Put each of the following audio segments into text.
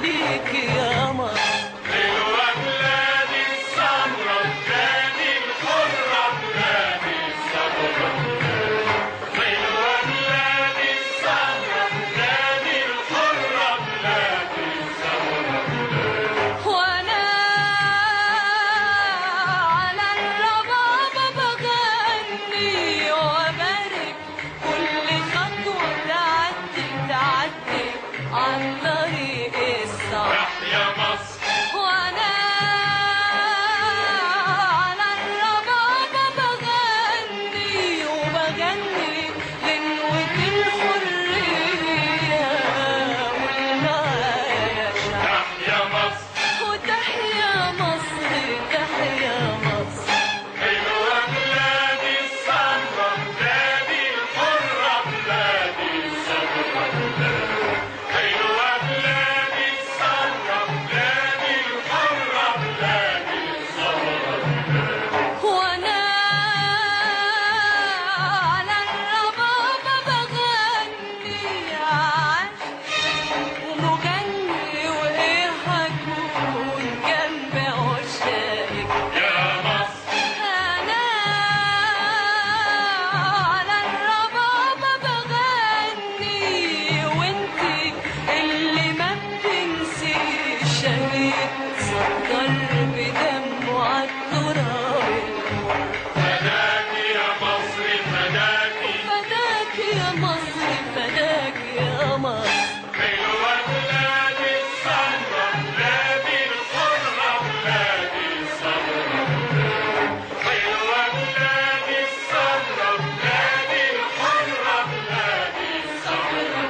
ليك يا مصر حلوة بلادي السمرة بلادي الحرة بلادي السمرة حلوة بلادي السمرة بلادي الحرة بلادي السمرة وانا على الربابة بغني وبارك كل خطوة تعدي تعدي عن طريق الصح يحيا مصر وانا على الربابة بغني وبغني غنوة الحرية والمعايشة يحيا مصر وتحيا مصر تحيا مصر حلوة بلادي السمرة بلادي الحرة بلادي السمرة حلوة بلادي السمرة بلادي الحرة بلادي السمرة وانا على الربابة بغني عاشق ومغني وايه هكون جنب عشاقك يا مصر انا على الربابة بغني وانتي اللي ما بتنسيش شهيد سكر بدمه عالتراب فداك يا مصر فداكي فداك يا مصر فداك يا مصر حلوة بلادي السمرة بلادي الحرة بلادي السمرة حلوة بلادي السمرة بلادي الحرة بلادي السمرة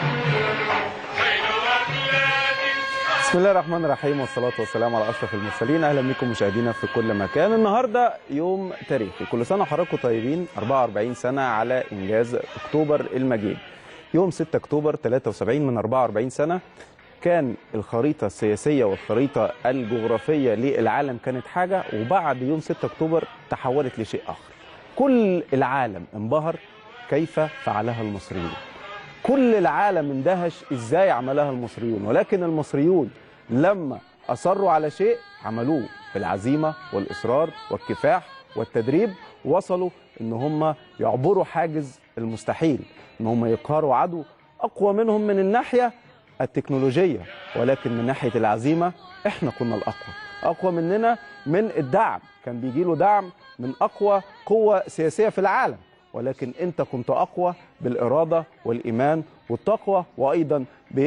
حلوة بلادي بسم الله الرحمن الرحيم والصلاة والسلام على أشرف المرسلين أهلا بكم مشاهدينا في كل مكان النهاردة يوم تاريخي كل سنة وحضراتكم طيبين 44 سنة على إنجاز أكتوبر المجيد يوم 6 أكتوبر 73 من 44 سنة كان الخريطة السياسية والخريطة الجغرافية للعالم كانت حاجة وبعد يوم 6 أكتوبر تحولت لشيء آخر كل العالم انبهر كيف فعلها المصريون كل العالم اندهش ازاي عملها المصريون ولكن المصريون لما اصروا على شيء عملوه بالعزيمه والاصرار والكفاح والتدريب وصلوا ان هم يعبروا حاجز المستحيل ان هم يقهروا عدو اقوى منهم من الناحيه التكنولوجيه ولكن من ناحيه العزيمه احنا كنا الاقوى اقوى مننا من الدعم كان بيجي له دعم من اقوى قوه سياسيه في العالم ولكن انت كنت اقوى بالاراده والايمان والتقوى وايضا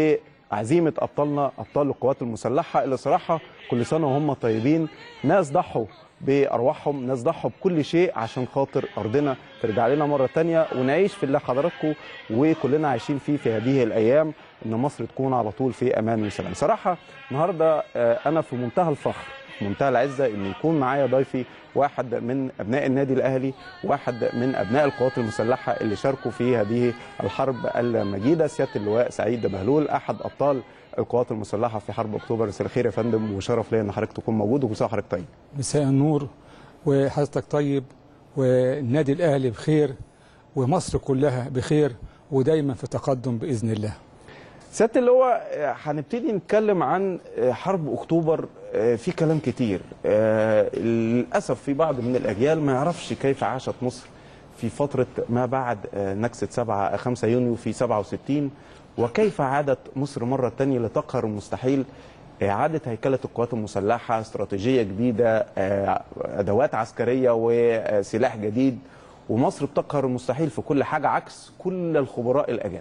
بعزيمه ابطالنا ابطال القوات المسلحه اللي صراحه كل سنه وهم طيبين ناس ضحوا بارواحهم ناس ضحوا بكل شيء عشان خاطر ارضنا ترجع لنا مره تانية ونعيش في اللي حضراتكم وكلنا عايشين فيه في هذه الايام ان مصر تكون على طول في امان وسلام صراحه النهارده آه، انا في منتهى الفخر في منتهى العزه ان يكون معايا ضيفي واحد من ابناء النادي الاهلي واحد من ابناء القوات المسلحه اللي شاركوا في هذه الحرب المجيده سياده اللواء سعيد بهلول احد ابطال القوات المسلحه في حرب اكتوبر مساء الخير يا فندم وشرف ليا ان حضرتك تكون موجود وكل سنه وحضرتك طيب مساء النور وحضرتك طيب والنادي الاهلي بخير ومصر كلها بخير ودايما في تقدم باذن الله سياده اللواء آه، هنبتدي نتكلم عن آه، حرب اكتوبر آه، في كلام كتير آه، للاسف في بعض من الاجيال ما يعرفش كيف عاشت مصر في فتره ما بعد آه، نكسه 7 5 يونيو في 67 وكيف عادت مصر مره تانية لتقهر المستحيل إعادة هيكلة القوات المسلحة استراتيجية جديدة آه، أدوات عسكرية وسلاح جديد ومصر بتقهر المستحيل في كل حاجة عكس كل الخبراء الأجانب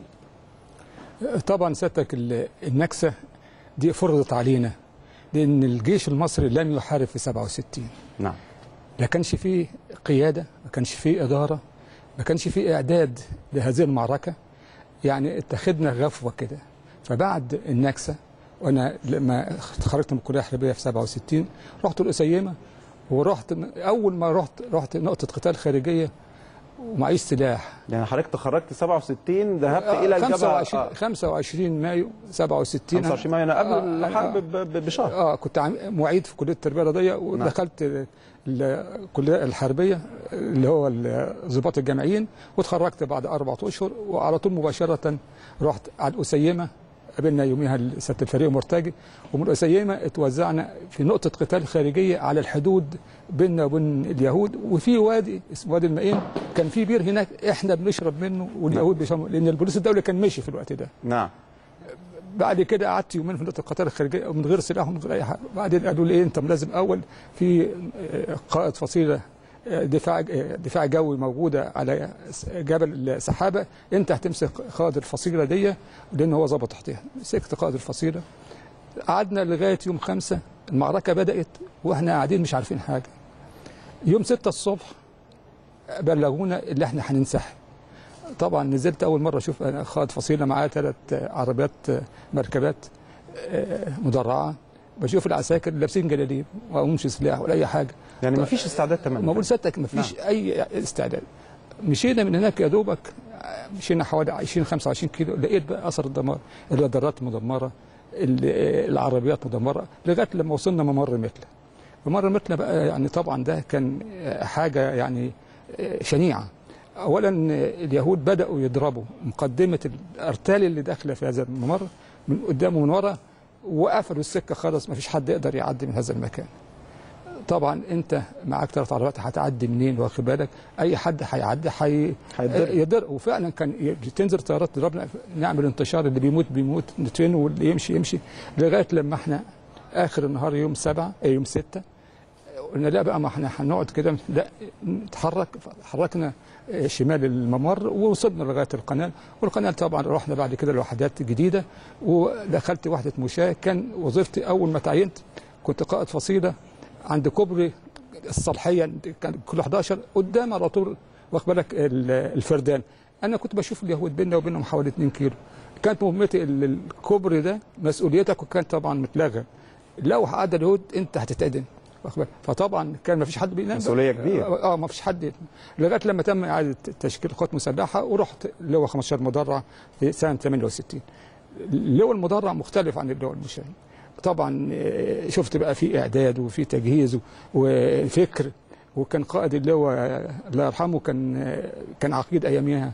طبعا سيادتك ال- النكسه دي فرضت علينا لان الجيش المصري لم يحارب في 67 نعم لا كانش فيه قياده ما كانش فيه اداره ما كانش فيه اعداد لهذه المعركه يعني اتخذنا غفوه كده فبعد النكسه وانا لما اتخرجت من الكليه الحربيه في 67 رحت القسيمه ورحت اول ما رحت رحت نقطه قتال خارجيه ومعيش سلاح يعني حضرتك تخرجت 67 ذهبت إلى الجبهة 25 آه، 25 مايو 67 25 مايو أنا قبل آه، أنا- الحرب ب- ب- بشهر اه كنت عم- معيد في كليه التربيه الرياضيه ودخلت ال- الكليه الحربيه اللي هو الضباط الجامعيين واتخرجت بعد اربع اشهر وعلى طول مباشره رحت على القسيمه قابلنا يوميها سياده الفريق مرتجي ومن قسيمه اتوزعنا في نقطه قتال خارجيه على الحدود بيننا وبين اليهود وفي وادي اسمه وادي المائين كان في بير هناك احنا بنشرب منه واليهود بيشربوا لان البوليس الدولي كان ماشي في الوقت ده نعم بعد كده قعدت يومين في نقطه القتال الخارجيه من غير سلاح ومن غير اي حاجه بعدين قالوا لي إيه انت لازم اول في آه، قائد فصيله آه، دفاع آه، دفاع جوي موجوده على س- جبل السحابه انت هتمسك قائد الفصيله دي لان هو ظبط تحتها مسكت قائد الفصيله قعدنا لغايه يوم خمسة المعركه بدات واحنا قاعدين مش عارفين حاجه يوم ستة الصبح بلغونا اللي احنا هننسحب طبعا نزلت اول مره اشوف انا قائد فصيله معاه ثلاث عربيات آه، مركبات آه، مدرعه بشوف العساكر لابسين جلاليب ومش سلاح ولا اي حاجه يعني ما فيش استعداد ما تماما بقول سيادتك ما فيش اي استعداد مشينا من هناك يا دوبك آه، مشينا حوالي 20 25 كيلو لقيت بقى اثر الدمار الرادارات مدمره ال- آه، العربيات مدمره لغايه لما وصلنا ممر متله ممر متله بقى يعني طبعا ده كان آه، حاجه يعني آه، شنيعه اولا آه، اليهود بداوا يضربوا مقدمه الارتال اللي داخله في هذا الممر من قدام ومن ورا وقفلوا السكه خالص ما فيش حد يقدر يعدي من هذا المكان طبعا انت معاك ثلاث عربيات هتعدي منين واخد بالك اي حد هيعدي حي... هيتضرب. يضرب وفعلا كان ي- تنزل طيارات تضربنا نعمل انتشار اللي بيموت بيموت ندفنه واللي يمشي يمشي لغايه لما احنا اخر النهار يوم سبعة آه، يوم ستة قلنا لا بقى ما احنا هنقعد كده لا نتحرك حركنا آه، شمال الممر ووصلنا لغايه القناه والقناه طبعا رحنا بعد كده لوحدات جديده ودخلت وحده مشاة كان وظيفتي اول ما تعينت كنت قائد فصيله عند كوبري الصالحيه كان كل 11 قدام على طول واخد بالك ال- الفردان انا كنت بشوف اليهود بيننا وبينهم حوالي 2 كيلو كانت مهمتي ال- الكوبري ده مسؤوليتك وكان طبعا متلغى لو عدى اليهود انت هتتأذن واخد بالك؟ فطبعا كان ما فيش حد بينام مسؤولية كبيرة. اه آه، ما فيش حد لغايه لما تم اعاده تشكيل قوات مسلحه ورحت لواء 15 مدرع في سنه 68 اللواء المدرع مختلف عن اللواء المشاهد طبعا آه، شفت بقى في اعداد وفي تجهيز و- وفكر وكان قائد اللواء آه، الله يرحمه كان آه، كان عقيد اياميها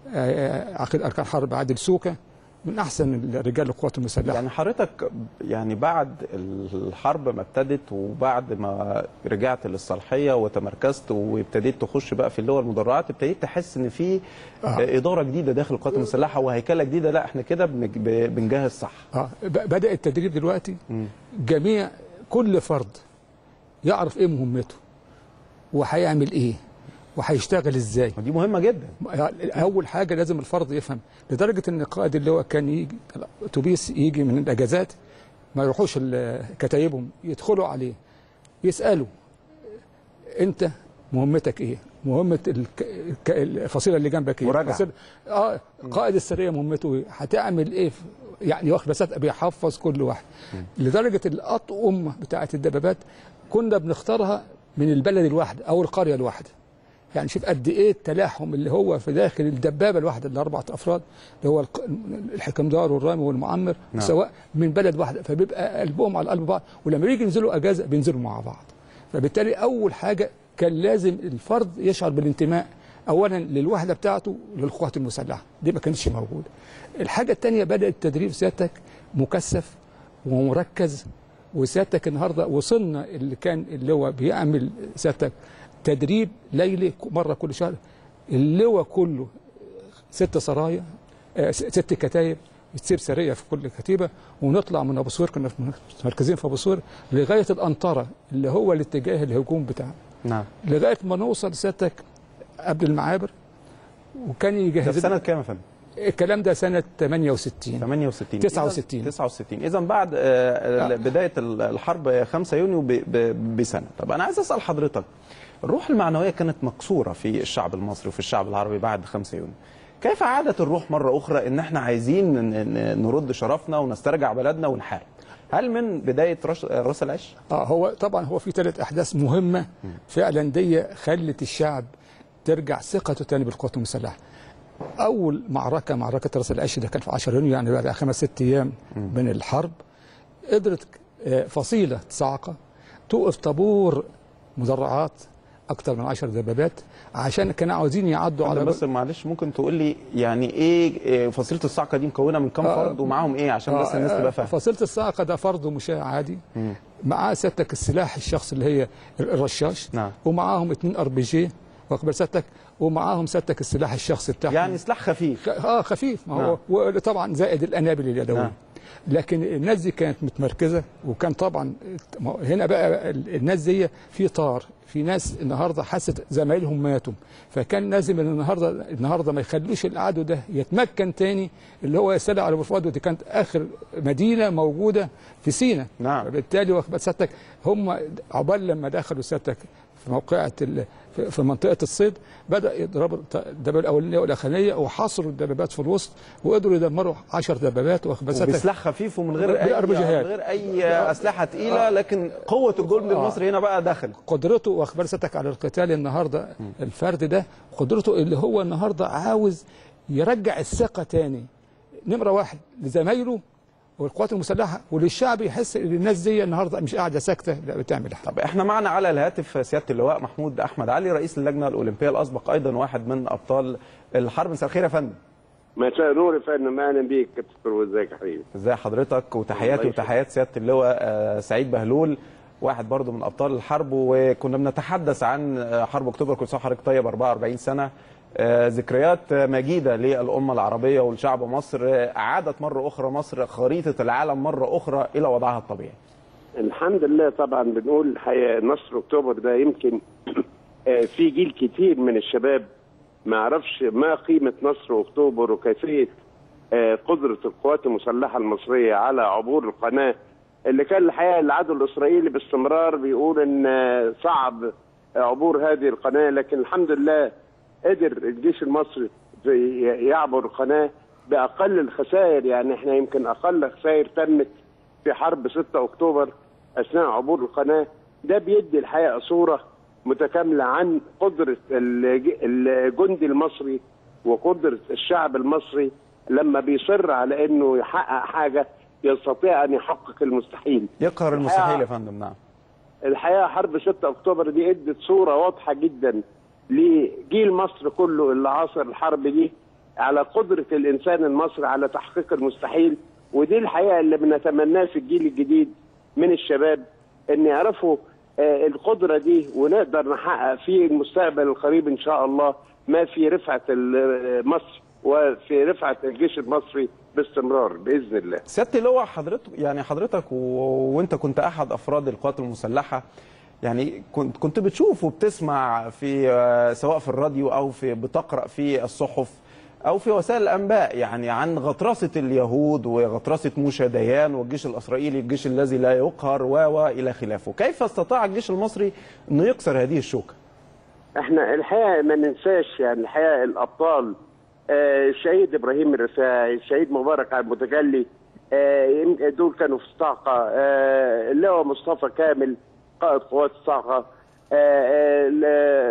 آه، عقيد اركان حرب عادل سوكه من احسن رجال القوات المسلحه يعني حضرتك يعني بعد الحرب ما ابتدت وبعد ما رجعت للصالحيه وتمركزت وابتديت تخش بقى في اللي هو المدرعات ابتديت تحس ان في آه. اداره جديده داخل القوات المسلحه وهيكله جديده لا احنا كده بنج- ب- بنجهز صح اه ب- بدا التدريب دلوقتي جميع كل فرد يعرف ايه مهمته وهيعمل ايه وهيشتغل ازاي ودي مهمه جدا اول حاجه لازم الفرد يفهم لدرجه ان قائد اللواء كان يجي الاتوبيس يجي من الاجازات ما يروحوش ال- كتايبهم يدخلوا عليه يسالوا انت مهمتك ايه؟ مهمه الك... الك- الفصيله اللي جنبك ايه؟ مراجعة. الفصيلة- اه قائد السريه مهمته ايه؟ هتعمل ايه؟ في- يعني واخد بس بيحفظ كل واحد لدرجه الاطقم بتاعه الدبابات كنا بنختارها من البلد الواحده او القريه الواحده يعني شوف قد ايه التلاحم اللي هو في داخل الدبابه الواحده اللي اربعه افراد اللي هو الق- الحكمدار والرامي والمعمر نعم. سواء من بلد واحده فبيبقى قلبهم على قلب بعض ولما يجي ينزلوا اجازه بينزلوا مع بعض فبالتالي اول حاجه كان لازم الفرد يشعر بالانتماء اولا للوحده بتاعته للقوات المسلحه دي ما كانتش موجوده الحاجه الثانيه بدا التدريب سيادتك مكثف ومركز وسيادتك النهارده وصلنا اللي كان اللي هو بيعمل سيادتك تدريب ليلي مره كل شهر اللواء كله ست سرايا آه، س- ست كتايب بتصير سريه في كل كتيبه ونطلع من ابو سوير كنا في- مركزين في ابو سوير لغايه الانطره اللي هو الاتجاه الهجوم بتاعنا نعم لغايه ما نوصل سيادتك قبل المعابر وكان ده يجهز في سنه كام يا فندم؟ الكلام ده سنه 68 68 69. 69 اذا بعد آه، بدايه الحرب 5 يونيو ب- ب- بسنه طب انا عايز اسال حضرتك الروح المعنويه كانت مكسوره في الشعب المصري وفي الشعب العربي بعد 5 يونيو كيف عادت الروح مره اخرى ان احنا عايزين ن- ن- نرد شرفنا ونسترجع بلدنا ونحارب هل من بدايه رش- راس العش اه هو طبعا هو في ثلاث احداث مهمه فعلا دي خلت الشعب ترجع ثقته تاني بالقوات المسلحه. اول معركه معركه راس العش ده كان في 10 يونيو يعني بعد خمس ست ايام من الحرب قدرت آه، فصيله صاعقه توقف طابور مدرعات اكتر من 10 دبابات عشان كانوا عاوزين يعدوا على على بس معلش ممكن تقول لي يعني ايه إيه فصيله الصعقه دي مكونه من كام آه. فرد ومعاهم ايه عشان بس الناس تبقى فاهمه فصيله الصاعقه ده فرد مشاة عادي معاه سيادتك السلاح الشخص اللي هي الرشاش نعم. ومعاهم اتنين ار بي جي واخد بال سيادتك ومعاهم سيادتك السلاح الشخصي بتاعهم يعني سلاح خفيف خ- اه خفيف ما هو نعم. وطبعا زائد الانابل اليدويه نعم. نعم. لكن الناس دي كانت متمركزه وكان طبعا ما هو هنا بقى ال- الناس دي في طار في ناس النهارده حست زمايلهم ماتوا فكان لازم إن النهارده النهارده ما يخلوش العدو ده يتمكن تاني اللي هو يستدعي على بورفؤاد ودي كانت اخر مدينه موجوده في سينا نعم. فبالتالي واخد بال سيادتك هم عقبال لما دخلوا سيادتك في موقعة ال- في- في منطقة الصيد بدأ يضربوا الدبابة الأولانية والأخرانية وحصروا الدبابات في الوسط وقدروا يدمروا 10 دبابات واخد بال سيادتك وبسلاح خفيف ومن غير اي بالأربجيهات. من غير اي اسلحه تقيله لكن قوه الجند آه. المصري هنا بقى دخل قدرته واخبار سيادتك على القتال النهارده الفرد ده قدرته اللي هو النهارده عاوز يرجع الثقه تاني نمره واحد لزمايله والقوات المسلحه وللشعب يحس ان الناس دي النهارده مش قاعده ساكته لا بتعمل حاجه طب احنا معنا على الهاتف سياده اللواء محمود احمد علي رئيس اللجنه الاولمبيه الاسبق ايضا واحد من ابطال الحرب مساء الخير يا فندم مساء نور يا فندم اهلا بيك كابتن وازيك يا حبيبي ازي حضرتك وتحياتي الله وتحيات سياده اللواء آه، سعيد بهلول واحد برضو من ابطال الحرب وكنا بنتحدث عن آه، حرب اكتوبر كل سنه وحضرتك طيب 44 سنه آه، ذكريات آه، مجيده للامه العربيه ولشعب مصر آه، اعادت مره اخرى مصر خريطه العالم مره اخرى الى وضعها الطبيعي الحمد لله طبعا بنقول الحقيقه نصر اكتوبر ده يمكن آه، في جيل كتير من الشباب ما يعرفش ما قيمه نصر اكتوبر وكيفيه آه، قدره القوات المسلحه المصريه على عبور القناه اللي كان الحقيقه العدو الاسرائيلي باستمرار بيقول ان آه، صعب عبور هذه القناه لكن الحمد لله قدر الجيش المصري في- يعبر القناه باقل الخسائر يعني احنا يمكن اقل خسائر تمت في حرب 6 اكتوبر اثناء عبور القناه ده بيدي الحقيقه صوره متكامله عن قدره الج- الجندي المصري وقدره الشعب المصري لما بيصر على انه يحقق حاجه يستطيع ان يحقق المستحيل يقهر المستحيل يا فندم نعم الحقيقه حرب 6 اكتوبر دي ادت صوره واضحه جدا لجيل مصر كله اللي عاصر الحرب دي على قدره الانسان المصري على تحقيق المستحيل ودي الحقيقه اللي بنتمناه في الجيل الجديد من الشباب ان يعرفوا آه، القدره دي ونقدر نحقق في المستقبل القريب ان شاء الله ما في رفعه ال- مصر وفي رفعه الجيش المصري باستمرار باذن الله. سياده اللواء حضرتك يعني حضرتك و... وانت كنت احد افراد القوات المسلحه يعني كنت كنت بتشوف وبتسمع في آه، سواء في الراديو او في بتقرا في الصحف او في وسائل الانباء يعني عن غطرسه اليهود وغطرسه موشى ديان والجيش الاسرائيلي الجيش الذي لا يقهر و والى خلافه كيف استطاع الجيش المصري انه يكسر هذه الشوكه احنا الحقيقه ما ننساش يعني الحقيقه الابطال آه، الشهيد ابراهيم الرفاعي الشهيد مبارك عبد المتجلي آه، يم- دول كانوا في الصاعقه آه، اللواء مصطفى كامل قائد قوات الصاعقه آه، آه، ال-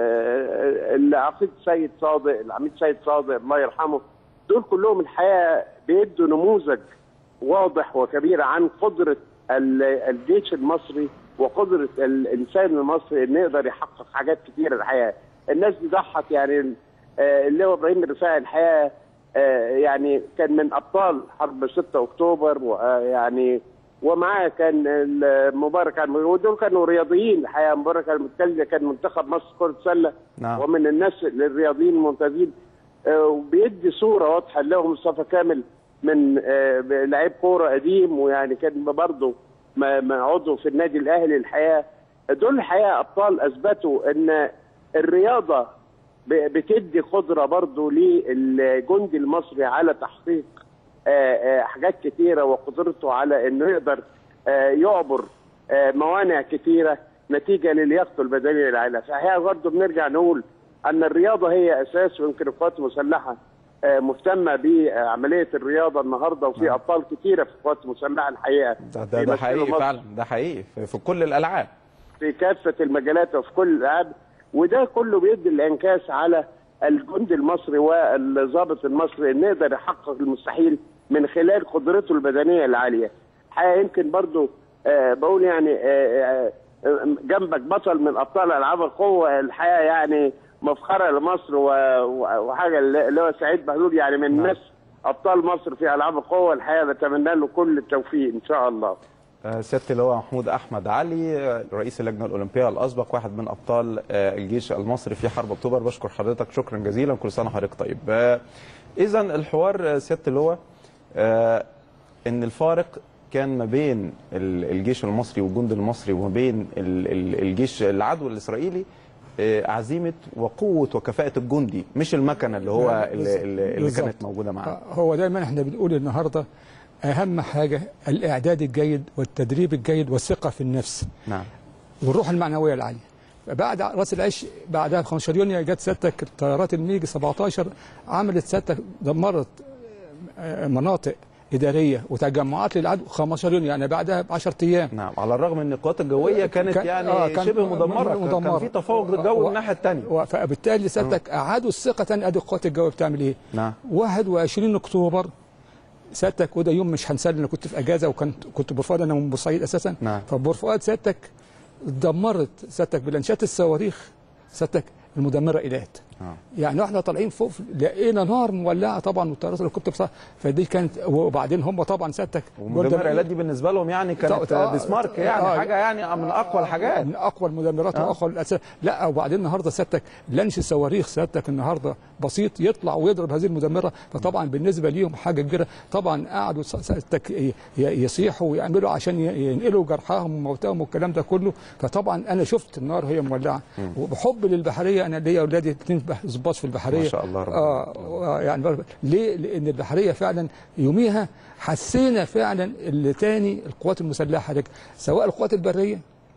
آه، العقيد سيد صادق العميد سيد صادق الله يرحمه دول كلهم الحقيقه بيدوا نموذج واضح وكبير عن قدره ال- الجيش المصري وقدره الانسان المصري انه يقدر يحقق حاجات كتيره الحقيقه الناس دي ضحت يعني آه، اللواء ابراهيم الرفاعي الحقيقه آه، يعني كان من ابطال حرب 6 اكتوبر ويعني ومعاه كان ال- مبارك على ودول كانوا رياضيين الحقيقه مبارك على المتكلم كان منتخب مصر كره سله نعم. ومن الناس الرياضيين الممتازين آه، وبيدي صوره واضحه له مصطفى كامل من آه، لعيب كوره قديم ويعني كان برضه ما- ما عضو في النادي الاهلي الحقيقه دول الحقيقه ابطال اثبتوا ان الرياضه ب- بتدي قدره برضه للجندي المصري على تحقيق آه، آه، حاجات كتيره وقدرته على انه يقدر آه، يعبر آه، موانع كتيره نتيجه للياقته البدنيه العاليه فهي برضه بنرجع نقول ان الرياضه هي اساس ويمكن القوات المسلحه آه، مهتمه بعمليه الرياضه النهارده وفي ابطال كتيره في القوات المسلحه الحقيقه ده, ده, ده بيمثلوا حقيقي مصر. فعلا ده حقيقي في, في كل الالعاب في كافه المجالات وفي كل الالعاب وده كله بيدي الانعكاس على الجندي المصري والضابط المصري انه يقدر يحقق المستحيل من خلال قدرته البدنيه العاليه. حقيقه يمكن برضو آه بقول يعني آه آه جنبك بطل من ابطال العاب القوه الحقيقه يعني مفخره لمصر و- و- وحاجه اللي هو سعيد بهلول يعني من الناس ابطال مصر في العاب القوه الحقيقه بتمنى له كل التوفيق ان شاء الله آه، سياده اللواء محمود احمد علي آه، رئيس اللجنه الاولمبيه الاسبق واحد من ابطال آه، الجيش المصري في حرب اكتوبر بشكر حضرتك شكرا جزيلا كل سنه وحضرتك طيب اذا الحوار آه، سياده اللواء آه، ان الفارق كان ما بين ال- الجيش المصري والجند المصري وما بين ال- ال- الجيش العدو الاسرائيلي آه، عزيمه وقوه وكفاءه الجندي مش المكنه اللي هو اللي, اللي اللي بالظبط. كانت موجوده معانا آه، هو دايما احنا بنقول النهارده اهم حاجه الاعداد الجيد والتدريب الجيد والثقه في النفس نعم والروح المعنويه العاليه بعد راس العيش بعدها ب 15 يونيو جت سيادتك طيارات الميج 17 عملت سيادتك دمرت آه، مناطق اداريه وتجمعات للعدو 15 يونيو يعني بعدها ب 10 ايام نعم على الرغم ان القوات الجويه كانت كان- يعني آه، كان شبه مدمره كان- مدمرة. كان في تفوق للجو و- الناحيه الثانيه و- فبالتالي سيادتك اعادوا الثقه تاني ادي القوات الجويه بتعمل ايه؟ نعم 21 اكتوبر سيادتك وده يوم مش هنسال انا كنت في اجازه وكنت كنت بورفؤاد انا من بورسعيد اساسا نعم. فبورفؤاد سيادتك دمرت سيادتك بلانشات الصواريخ سيادتك المدمره ايلات آه. يعني احنا طالعين فوق لقينا نار مولعه طبعا والطيارات اللي كنت بصراحة فدي كانت وبعدين هم طبعا سيادتك ومدمر ايلات دي بالنسبه لهم يعني كانت آه، بسمارك يعني آه، حاجه يعني من اقوى الحاجات من اقوى المدمرات آه. واقوى الاسلحه لا وبعدين النهارده سيادتك لانش صواريخ سيادتك النهارده بسيط يطلع ويضرب هذه المدمره فطبعا بالنسبه ليهم حاجه كبيره طبعا قعدوا س- سيادتك ي- ي- يصيحوا ويعملوا عشان ي- ينقلوا جرحاهم وموتاهم والكلام ده كله فطبعا انا شفت النار هي مولعه وبحب للبحريه انا ليا اولادي اثنين ضباط في البحريه ما شاء الله ربنا اه آه، يعني بر- ليه؟ لان البحريه فعلا يوميها حسينا فعلا اللي تاني القوات المسلحه لك سواء القوات البريه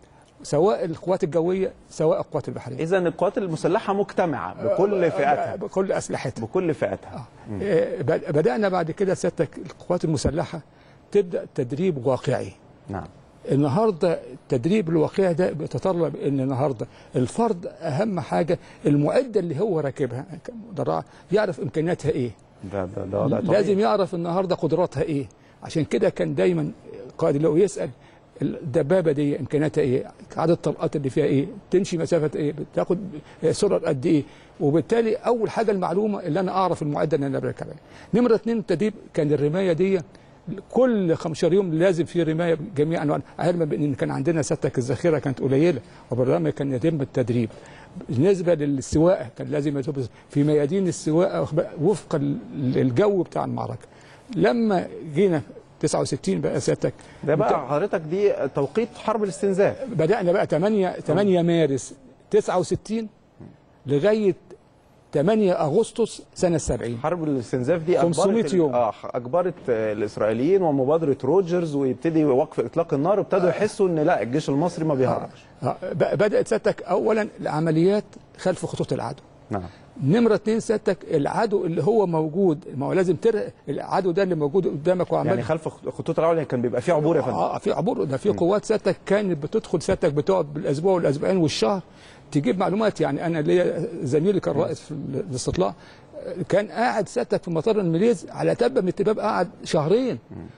سواء القوات الجويه سواء القوات البحريه اذا القوات المسلحه مجتمعه بكل فئاتها بكل اسلحتها بكل فئاتها آه، بد- بدانا بعد كده سيادتك القوات المسلحه تبدا تدريب واقعي نعم النهارده التدريب الواقعي ده بيتطلب ان النهارده الفرد اهم حاجه المعده اللي هو راكبها كمدرعة يعرف امكانياتها ايه ده ده ده, ده طبيعي. لازم يعرف النهارده قدراتها ايه عشان كده كان دايما قائد لو يسال الدبابه دي امكانياتها ايه عدد الطلقات اللي فيها ايه تمشي مسافه ايه بتاخد سرعه قد ايه وبالتالي اول حاجه المعلومه اللي انا اعرف المعده اللي انا بركب عليها نمره اثنين التدريب كان الرمايه دي كل 15 يوم لازم في رمايه بجميع انواع علما بان كان عندنا سيادتك الذخيره كانت قليله وبالرغم كان يتم التدريب بالنسبه للسواقه كان لازم يتم في ميادين السواقه وفق ال- الجو بتاع المعركه لما جينا 69 بقى سيادتك ده بقى حضرتك دي توقيت حرب الاستنزاف بدانا بقى 8 8 مارس 69 لغايه 8 اغسطس سنه 70 حرب الاستنزاف دي 500 أجبرت ال- يوم. اه اجبرت آه، الاسرائيليين ومبادره روجرز ويبتدي وقف اطلاق النار وابتدوا يحسوا ان لا الجيش المصري ما بيهربش آه، ب- بدات سيادتك اولا العمليات خلف خطوط العدو نعم نمرة اتنين سيادتك العدو اللي هو موجود ما هو لازم تر العدو ده اللي موجود قدامك وعمال يعني خلف خطوط العون كان بيبقى فيه عبور يا فندم اه في عبور ده في قوات سيادتك كانت بتدخل سيادتك بتقعد بالاسبوع والاسبوعين والشهر تجيب معلومات يعني انا ليا زميلي كان رائد في الاستطلاع كان قاعد سيادتك في مطار المليز على تبه من التباب قعد شهرين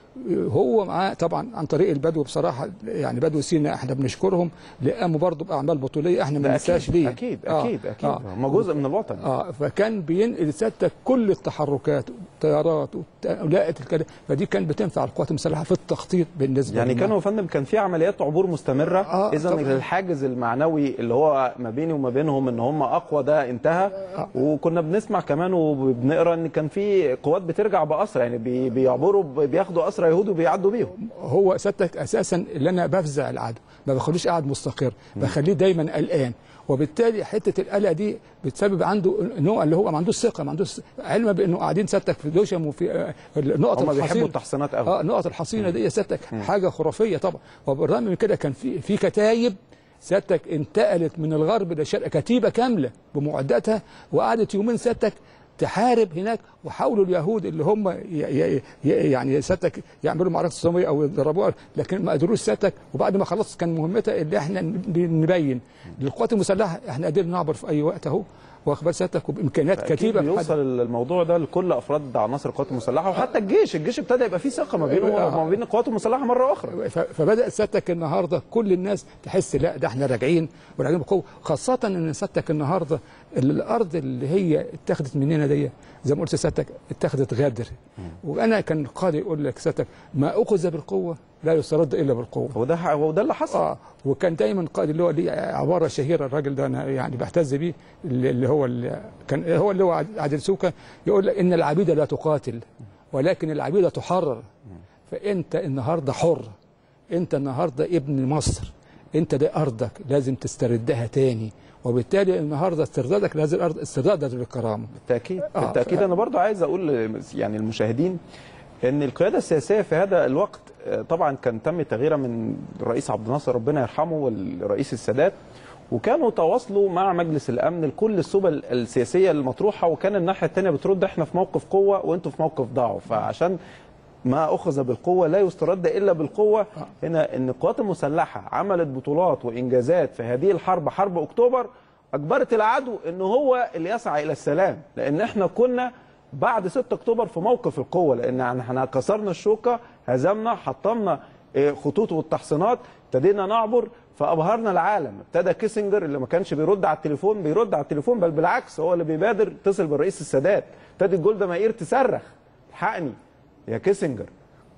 هو معاه طبعا عن طريق البدو بصراحه يعني بدو سينا احنا بنشكرهم اللي قاموا برضه باعمال بطوليه احنا ما ده ننساش اكيد ليه اكيد آه، اكيد اكيد آه. هم جزء من الوطن اه فكان بينقل سيادتك كل التحركات والطيارات ولاقت الكلام فدي كانت بتنفع القوات المسلحه في التخطيط بالنسبه يعني لنا. كانوا يا فندم كان في عمليات عبور مستمره آه، اذا طبعاً. الحاجز المعنوي اللي هو ما بيني وما بينهم ان هم اقوى ده انتهى وكنا بنسمع كمان وبنقرا ان كان في قوات بترجع باسرى يعني بي- بيعبروا ب- بياخدوا اسرى يهود وبيعدوا بيهم هو سيادتك اساسا اللي انا بفزع العدو ما بخليش قاعد مستقر بخليه دايما قلقان وبالتالي حته القلق دي بتسبب عنده نوع اللي هو ما عندوش ثقه ما عندوش علما بانه قاعدين سيادتك في دوشم وفي آه، النقط هم الحصينه بيحبوا التحصينات قوي اه النقط الحصينه دي سيادتك حاجه خرافيه طبعا وبالرغم من كده كان في في كتايب سيادتك انتقلت من الغرب للشرق كتيبه كامله بمعداتها وقعدت يومين سيادتك تحارب هناك وحاولوا اليهود اللي هم ي- ي- ي- يعني سيادتك يعملوا معركه صداميه او يضربوها لكن ما قدروش سيادتك وبعد ما خلص كان مهمتها اللي احنا ن- نبين للقوات المسلحه احنا قادرين نعبر في اي وقت اهو واخد بال سيادتك وبامكانيات أكيد كتيبه في حد- بيوصل الموضوع ده لكل افراد عناصر القوات المسلحه وحتى الجيش الجيش ابتدى يبقى فيه ثقه ما بينه آه. وما بين القوات المسلحه مره اخرى ف- فبدات سيادتك النهارده كل الناس تحس لا ده احنا راجعين وراجعين بقوه خاصه ان سيادتك النهارده ال- الارض اللي هي اتخذت مننا دي زي ما قلت سيادتك اتخذت غادر وانا كان القاضي يقول لك سيادتك ما اخذ بالقوه لا يسترد الا بالقوه هو ده هو ده اللي حصل اه وكان دايما قائد اللي هو ليه عباره شهيره الراجل ده انا يعني بحتز بيه اللي اللي هو اللي كان هو اللي هو عادل سوكا يقول لك ان العبيد لا تقاتل ولكن العبيد تحرر فانت النهارده حر انت النهارده ابن مصر انت دي ارضك لازم تستردها تاني وبالتالي النهارده استردادك لهذه الارض استردادك للكرامه بالتاكيد آه، بالتاكيد ف- انا برضو عايز اقول ل- يعني المشاهدين ان القياده السياسيه في هذا الوقت آه، طبعا كان تم تغييرها من الرئيس عبد الناصر ربنا يرحمه والرئيس السادات وكانوا تواصلوا مع مجلس الامن لكل السبل السياسيه المطروحه وكان الناحيه الثانيه بترد احنا في موقف قوه وانتوا في موقف ضعف فعشان ما اخذ بالقوه لا يسترد الا بالقوه هنا ان القوات المسلحه عملت بطولات وانجازات في هذه الحرب حرب اكتوبر اجبرت العدو ان هو اللي يسعى الى السلام لان احنا كنا بعد 6 اكتوبر في موقف القوه لان احنا كسرنا الشوكه هزمنا حطمنا آه، خطوط والتحصينات ابتدينا نعبر فابهرنا العالم ابتدى كيسنجر اللي ما كانش بيرد على التليفون بيرد على التليفون بل بالعكس هو اللي بيبادر اتصل بالرئيس السادات ابتدت جولدا مائير تصرخ الحقني يا كيسنجر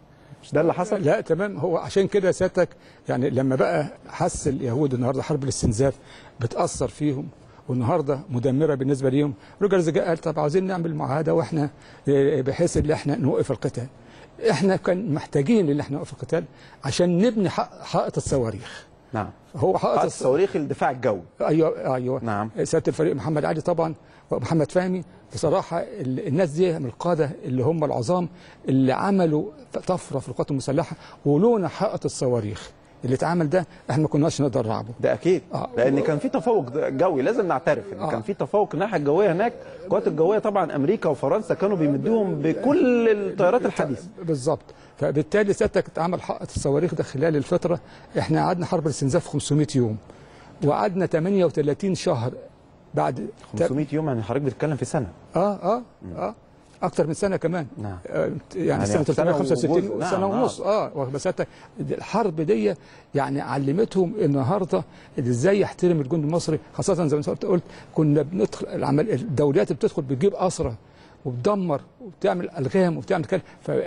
مش ده اللي حصل لا تمام هو عشان كده سيادتك يعني لما بقى حس اليهود النهارده حرب الاستنزاف بتاثر فيهم والنهارده مدمره بالنسبه ليهم روجرز جه قال طب عاوزين نعمل معاهده واحنا إيه، بحيث ان احنا نوقف القتال احنا كان محتاجين ان احنا نوقف القتال عشان نبني حق- حائط الصواريخ نعم هو حائط قائد الص- الصواريخ الدفاع الجوي ايوه ايوه نعم. سياده الفريق محمد علي طبعا ومحمد فهمي بصراحه ال- الناس دي من القاده اللي هم العظام اللي عملوا طفره في القوات المسلحه ولونا حائط الصواريخ اللي اتعمل ده احنا ما كناش نقدر نلعبه ده اكيد آه. لان كان في تفوق جوي لازم نعترف ان آه. كان في تفوق الناحيه الجويه هناك القوات الجويه طبعا امريكا وفرنسا كانوا بيمدوهم بكل الطيارات الحديثه بالظبط فبالتالي سيادتك اتعمل حائط الصواريخ ده خلال الفتره احنا قعدنا حرب الاستنزاف 500 يوم وقعدنا 38 شهر بعد 500 يوم يعني حضرتك بتتكلم في سنه اه اه اه اكتر من سنه كمان نعم. آه يعني, يعني سنه سنة 365 وجزء. سنه نعم، ونص اه واخد بس أنت الحرب دي يعني علمتهم النهارده ازاي يحترم الجند المصري خاصه زي ما انت قلت كنا بندخل العمل الدولات بتدخل بتجيب اسرى وبتدمر وبتعمل الغام وبتعمل كده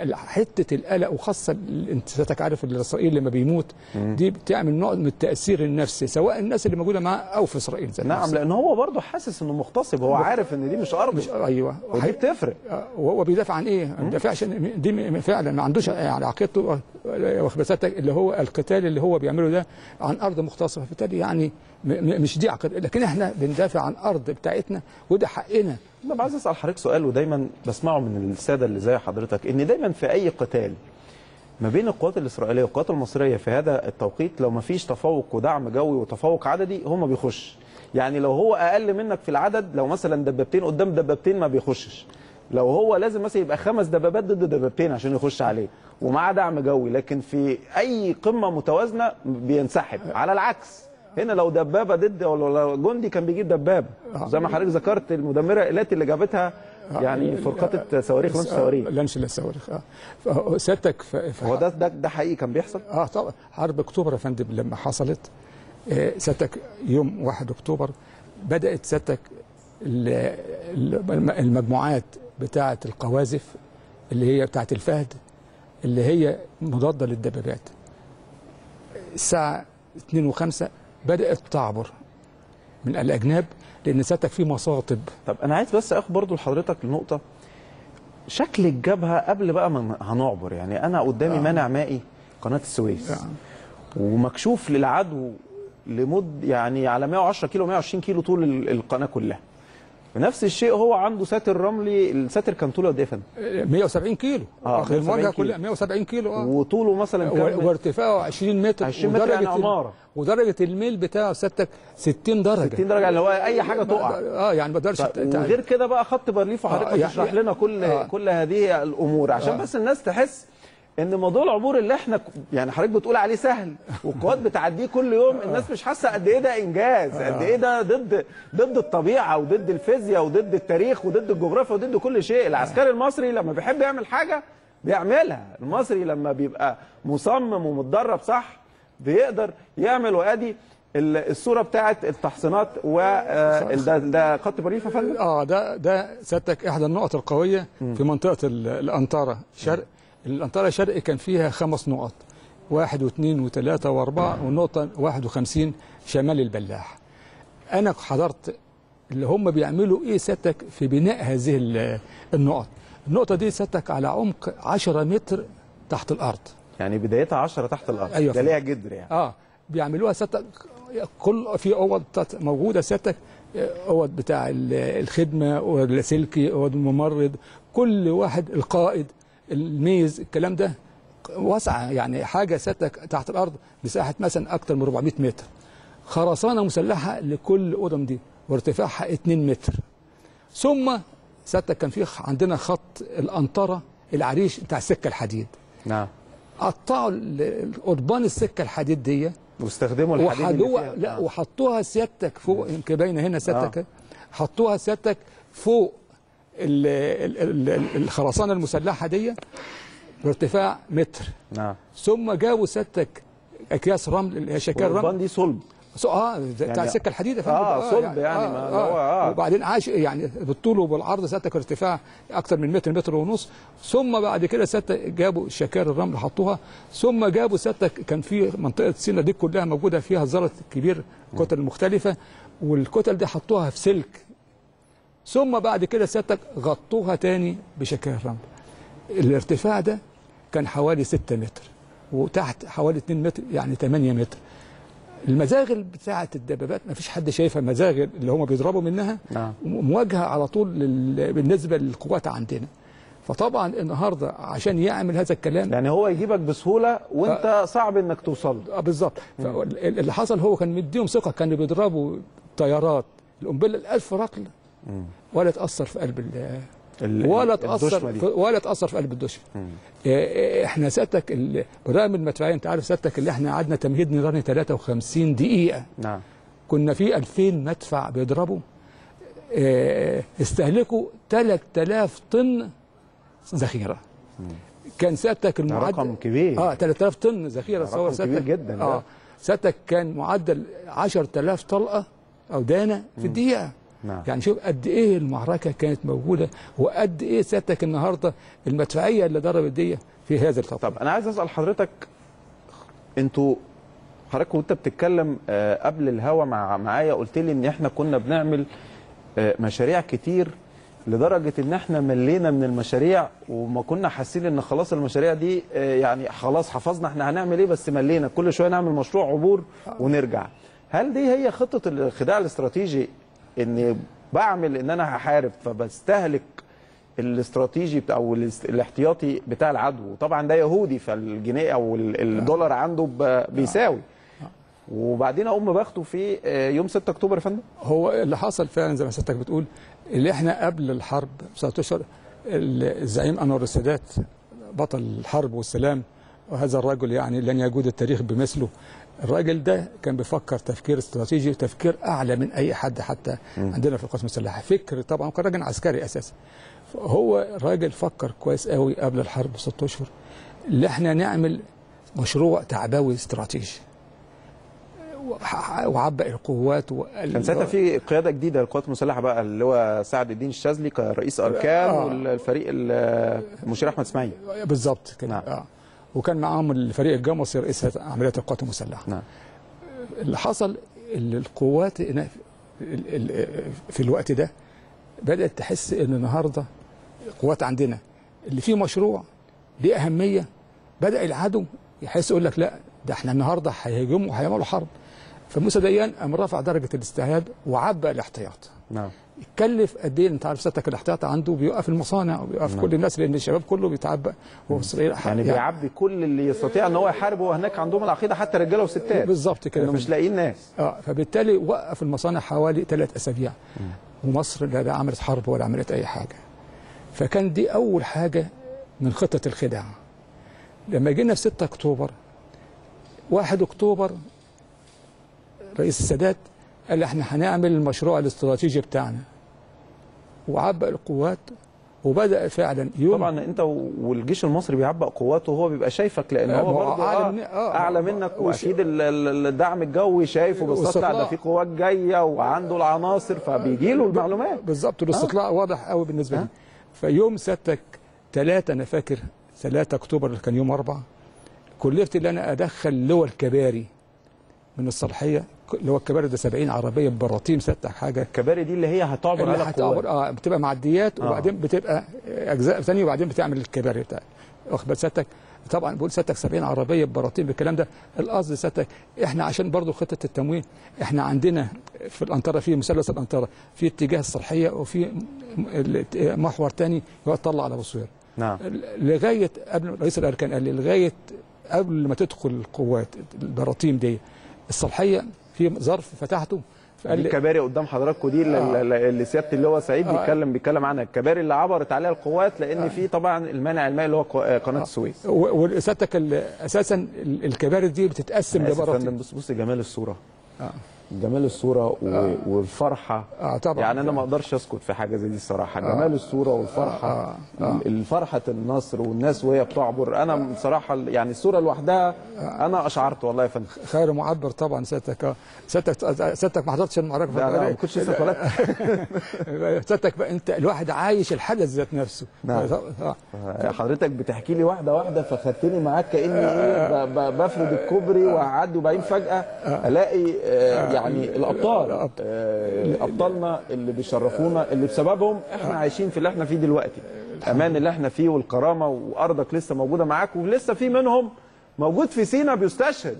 فحته القلق وخاصه ال- انت سيادتك عارف الاسرائيلي لما بيموت دي بتعمل نوع من التاثير النفسي سواء الناس اللي موجوده معاه او في اسرائيل ذات نعم نفسها. لان هو برضه حاسس انه مغتصب هو عارف ان دي مش ارضه مش ايوه ودي بتفرق آه، وهو بيدافع عن ايه؟ ما بيدافعش عن- دي م- فعلا ما عندوش يعني عقيدته آه، واخد بالك اللي هو القتال اللي هو بيعمله ده عن ارض مختصره فبالتالي يعني م- م- مش دي عقيدة لكن احنا بندافع عن ارض بتاعتنا وده حقنا انا عايز اسال حضرتك سؤال ودايما بسمعه من الساده اللي زي حضرتك ان دايما في اي قتال ما بين القوات الاسرائيليه والقوات المصريه في هذا التوقيت لو ما فيش تفوق ودعم جوي وتفوق عددي هو ما بيخش يعني لو هو اقل منك في العدد لو مثلا دبابتين قدام دبابتين ما بيخشش لو هو لازم مثلا يبقى خمس دبابات ضد دبابتين عشان يخش عليه ومعاه دعم جوي لكن في اي قمه متوازنه بينسحب على العكس هنا لو دبابه ضد ولا لو جندي كان بيجيب دبابه زي ما حضرتك ذكرت المدمره ايلات اللي جابتها يعني فرقه صواريخ لانش صواريخ لانش للصواريخ اه فهو سيادتك ف- ف- هو ده ده ده حقيقي كان بيحصل اه طبعا حرب اكتوبر يا فندم لما حصلت آه، سيادتك يوم 1 اكتوبر بدات سيادتك ال- ال- المجموعات بتاعه القواذف اللي هي بتاعه الفهد اللي هي مضاده للدبابات الساعه 2 و5 بدات تعبر من الاجناب لان سيادتك في مصاطب طب انا عايز بس اخد برضو لحضرتك النقطه شكل الجبهه قبل بقى ما هنعبر يعني انا قدامي آه. مانع مائي قناه السويس آه. ومكشوف للعدو لمد يعني على 110 كيلو 120 كيلو طول ال- القناه كلها نفس الشيء هو عنده ساتر رملي الساتر كان طوله قد ايه يا فندم؟ 170 كيلو آه، واخد المواجهه 170 كيلو. كلها 170 كيلو اه وطوله مثلا و- كام وارتفاعه 20 متر 20 متر يعني ودرجة ال- عمارة. ودرجه الميل بتاعه سيادتك 60 درجه 60 درجه اللي هو اي حاجه تقع اه يعني ما اقدرش ط- وغير كده بقى خط بارليف وحضرتك آه، يعني- تشرح لنا كل آه. كل هذه الامور عشان آه. بس الناس تحس ان موضوع العبور اللي احنا ك- يعني حضرتك بتقول عليه سهل والقوات بتعديه كل يوم الناس مش حاسه قد ايه ده انجاز قد ايه ده ضد ضد الطبيعه وضد الفيزياء وضد التاريخ وضد الجغرافيا وضد كل شيء العسكري المصري لما بيحب يعمل حاجه بيعملها المصري لما بيبقى مصمم ومتدرب صح بيقدر يعمل وادي ال- الصوره بتاعت التحصينات و آه، ده ده خط بريف يا فندم اه ده ده سيادتك احدى النقط القويه في منطقه ال- الانطره شرق الانطره شرق كان فيها خمس نقط واحد واثنين وثلاثه واربعه والنقطه 51 شمال البلاح انا حضرت اللي هم بيعملوا ايه سيادتك في بناء هذه ال- النقط النقطه دي سيادتك على عمق 10 متر تحت الارض يعني بدايتها 10 تحت الارض أيوة ده فندم. ليها جدر يعني اه بيعملوها سيادتك كل في اوض بتاعت- موجوده سيادتك اوض بتاع ال- الخدمه اوض اللاسلكي اوض الممرض كل واحد القائد الميز الكلام ده واسعه يعني حاجه سيادتك تحت الارض مساحه مثلا اكتر من 400 متر خرسانه مسلحه لكل اوضه دي وارتفاعها 2 متر ثم سيادتك كان في عندنا خط الانطره العريش بتاع السكه الحديد نعم قطعوا ال- قضبان السكه الحديد دي واستخدموا الحديد اللي وحدوها فيها. لا آه. وحطوها سيادتك فوق يمكن باينه هنا سيادتك حطوها سيادتك فوق ال ال ال الخرسانه المسلحه دي بارتفاع متر نعم ثم جابوا سيادتك اكياس رمل اللي هي شكال والبان رمل دي صلب سو- اه بتاع يعني- السكه الحديد يا فندم. آه، صلب يعني ما اللي هو آه. وبعدين عاش يعني بالطول وبالعرض سيادتك ارتفاع اكتر من متر متر ونص ثم بعد كده سيادتك جابوا شكال الرمل حطوها ثم جابوا سيادتك كان في منطقه سينا دي كلها موجوده فيها زلط كبير كتل مختلفه والكتل دي حطوها في سلك ثم بعد كده سيادتك غطوها تاني بشكال رمل الارتفاع ده كان حوالي 6 متر وتحت حوالي 2 متر يعني 8 متر المزاغل بتاعه الدبابات ما فيش حد شايفها مزاغل اللي هم بيضربوا منها نعم. مواجهه على طول لل... بالنسبه للقوات عندنا فطبعا النهارده عشان يعمل هذا الكلام يعني هو يجيبك بسهوله وانت صعب انك توصل له اه بالظبط فال- اللي حصل هو كان مديهم ثقه كانوا بيضربوا طيارات القنبله الألف رطل ولا تاثر في قلب ال- ال- ولا الدشمة تاثر دي. في ولا تاثر في قلب الدشمه إيه، احنا سيادتك ال- برامج المدفعيه انت عارف سيادتك اللي احنا قعدنا تمهيد نيراني 53 دقيقه نعم كنا في 2000 مدفع بيضربوا إيه، استهلكوا 3000 طن ذخيره كان سيادتك المعدل رقم كبير. اه 3000 طن ذخيره تصور رقم كبير سيادتك جدا ده. اه سيادتك كان معدل 10000 طلقه او دانه في الدقيقه نعم. يعني شوف قد ايه المعركه كانت موجوده وقد ايه سيادتك النهارده المدفعيه اللي ضربت دي في هذا الخط طب انا عايز اسال حضرتك انتوا حضرتك وانت بتتكلم آه، قبل الهوا مع معايا قلت لي ان احنا كنا بنعمل آه، مشاريع كتير لدرجه ان احنا ملينا من المشاريع وما كنا حاسين ان خلاص المشاريع دي آه، يعني خلاص حفظنا احنا هنعمل ايه بس ملينا كل شويه نعمل مشروع عبور ونرجع هل دي هي خطه الخداع الاستراتيجي ان بعمل ان انا هحارب فبستهلك الاستراتيجي بتاع او الاست- الاحتياطي بتاع العدو طبعا ده يهودي فالجنيه او ال- الدولار عنده ب- بيساوي وبعدين اقوم باخده في آه، يوم 6 اكتوبر يا فندم هو اللي حصل فعلا زي ما سيادتك بتقول اللي احنا قبل الحرب بست اشهر ال- الزعيم انور السادات بطل الحرب والسلام وهذا الرجل يعني لن يجود التاريخ بمثله الراجل ده كان بيفكر تفكير استراتيجي وتفكير اعلى من اي حد حتى عندنا في القوات المسلحه فكر طبعا كان راجل عسكري اساسا هو راجل فكر كويس قوي قبل الحرب بست اشهر اللي احنا نعمل مشروع تعبوي استراتيجي وح- وعبأ القوات وال- كان ساعتها في قياده جديده للقوات المسلحه بقى اللي هو سعد الدين الشاذلي كرئيس اركان آه. والفريق ال- المشير احمد اسماعيل بالظبط كده نعم. اه وكان معاهم الفريق الجمصي رئيس عمليات القوات المسلحه نعم اللي حصل ان القوات هنا في- ال- ال- في الوقت ده بدات تحس ان النهارده القوات عندنا اللي فيه مشروع ليه اهميه بدا العدو يحس يقول لك لا ده احنا النهارده هيهاجموا وهيعملوا حرب فموسى ديان قام رفع درجه الاستعداد وعبى الاحتياط نعم يتكلف قد ايه انت عارف سيادتك الاحتياط عنده بيوقف المصانع وبيوقف كل الناس لان الشباب كله بيتعبى هو إسرائيل يعني بيعبي كل اللي يستطيع ان هو يحارب وهو هناك عندهم العقيده حتى رجاله وستات بالظبط كده كانوا مش لاقيين ناس اه فبالتالي وقف المصانع حوالي ثلاث اسابيع ومصر لا لا عملت حرب ولا عملت اي حاجه فكان دي اول حاجه من خطه الخداع لما جينا في 6 اكتوبر 1 اكتوبر رئيس السادات قال احنا هنعمل المشروع الاستراتيجي بتاعنا وعبأ القوات وبدأ فعلا يوم طبعا انت والجيش المصري بيعبأ قواته وهو بيبقى شايفك لان آه، هو ما هو برضه أعلى آه من- آه، اعلى ما- منك وش- واكيد ال- ال- الدعم الجوي شايفه بيستطلع ده واستطلاع. في قوات جايه وعنده العناصر فبيجي له المعلومات بالظبط الاستطلاع واضح قوي بالنسبه لي فيوم سيادتك ثلاثة انا فاكر 3 اكتوبر اللي كان يوم أربعة كلفت ان انا ادخل لواء الكباري من الصالحيه اللي هو الكباري ده 70 عربيه ببراطيم سيادتك حاجه الكباري دي اللي هي هتعبر اللي على هتعبر القوات اه بتبقى معديات آه. وبعدين بتبقى اجزاء ثانيه وبعدين بتعمل الكباري بتاعك واخد بال سيادتك طبعا بقول سيادتك 70 عربيه ببراطيم بالكلام ده القصد سيادتك احنا عشان برضو خطه التموين احنا عندنا في الانطره في مثلث الانطره في اتجاه الصالحيه وفي م- ال- محور ثاني هو طلع على بوسوير نعم لغايه قبل رئيس الاركان قال لي لغايه قبل ما تدخل القوات البراطيم دي الصالحيه في ظرف فتحته فقال دي لي الكباري قدام حضراتكم دي اللي, آه. اللي- اللي سياده اللواء سعيد آه. بيتكلم بيتكلم عنها الكباري اللي عبرت عليها القوات لان في طبعا المانع المائي اللي هو قو- قناه السويس و- وسيادتك ال- اساسا ال- الكباري دي بتتقسم أنا آسف يا فندم لبراطيم بص بص جمال الصوره آه. جمال الصوره و... والفرحه اه طبعا يعني انا ما اقدرش اسكت في حاجه زي دي الصراحه جمال الصوره والفرحه آه، آه. الفرحه النصر والناس وهي بتعبر انا بصراحه يعني الصوره لوحدها انا اشعرت والله يا فندم خير معبر طبعا سيادتك اه سيادتك سيادتك ما حضرتش المعركه لا لا ما فبقى- كنتش لسه اتولدت سيادتك بقى انت الواحد عايش الحدث ذات نفسه نعم. آه. حضرتك بتحكي لي واحده واحده فخدتني معاك كاني ايه ب- ب- بفرد الكوبري وهعدي وبعدين فجاه الاقي آه، يعني الابطال آه، ابطالنا اللي بيشرفونا اللي بسببهم احنا عايشين في اللي احنا فيه دلوقتي امان اللي احنا فيه والكرامه وارضك لسه موجوده معاك ولسه في منهم موجود في سينا بيستشهد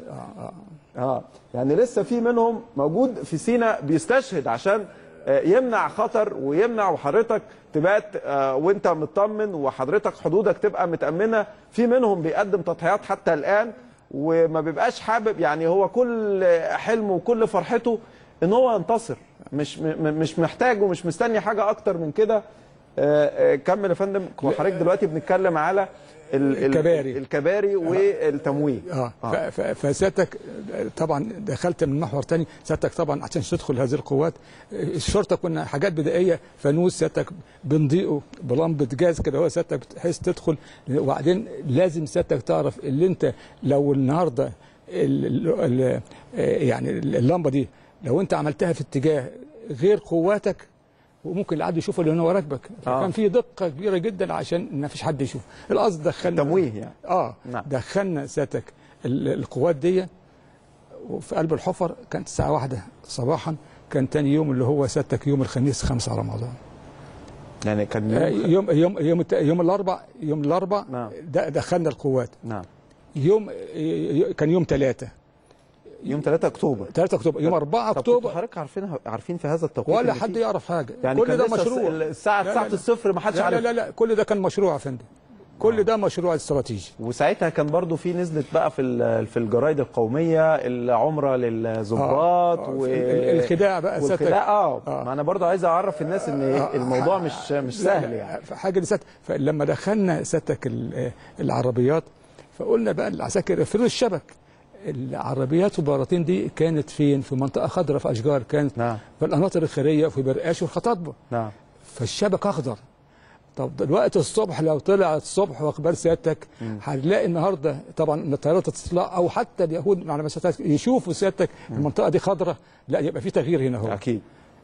اه يعني لسه في منهم موجود في سينا بيستشهد عشان آه، يمنع خطر ويمنع وحضرتك تبات آه، وانت مطمن وحضرتك حدودك تبقى متأمنة في منهم بيقدم تضحيات حتى الآن وما بيبقاش حابب يعني هو كل حلمه وكل فرحته ان هو ينتصر مش م- م- مش محتاج ومش مستني حاجة اكتر من كده آه، آه، كمل يا فندم وحضرتك دلوقتي بنتكلم على ال- ال- الكباري. الكباري والتموين اه ف- ف- فسيادتك طبعا دخلت من محور تاني سيادتك طبعا عشان تدخل هذه القوات الشرطه كنا حاجات بدائيه فانوس سيادتك بنضيقه بلمبه جاز كده هو سيادتك بحيث تدخل وبعدين لازم سيادتك تعرف اللي انت لو النهارده ال ال ال يعني اللمبه دي لو انت عملتها في اتجاه غير قواتك وممكن العدو يشوفه لان هو راكبك آه. فكان في دقه كبيره جدا عشان ما فيش حد يشوف القصد دخلنا تمويه يعني اه نعم. دخلنا سيادتك ال- القوات دي وفي قلب الحفر كانت الساعه واحدة صباحا كان تاني يوم اللي هو سيادتك يوم الخميس 5 رمضان يعني كان آه، يوم يوم يوم يوم الت- يوم الاربع يوم الاربع نعم. د- دخلنا القوات نعم يوم ي- كان يوم ثلاثة يوم 3 اكتوبر 3 اكتوبر يوم 4 طب كنتوا اكتوبر حضرتك حضرتك عارفين عارفين في هذا التوقيت ولا إن حد في- يعرف حاجه يعني كل كان ده لسه مشروع الس- الساعه لا، لا، ساعه لا. الصفر ما حدش لا, لا عارف لا لا كل ده كان مشروع يا فندم كل ده مشروع استراتيجي وساعتها كان برضو في نزلت بقى في ال- في الجرايد القوميه العمره للظباط آه، و ال- الخداع بقى سيادتك. والخداع اه آه. ما انا برضو عايز اعرف الناس ان الموضوع مش مش لا، سهل لا، يعني حاجه لسات فلما دخلنا سيادتك ال- العربيات فقلنا بقى العساكر افرضوا الشبك العربيات والبراطين دي كانت فين؟ في منطقه خضراء في اشجار كانت نعم في القناطر الخيريه وفي برقاش والخطاطبه نعم فالشبك اخضر طب دلوقتي الصبح لو طلع الصبح واخبار سيادتك هنلاقي النهارده طبعا طيارات الاستطلاع او حتى اليهود على مسافات يشوفوا سيادتك المنطقه دي خضراء لا يبقى في تغيير هنا هو اكيد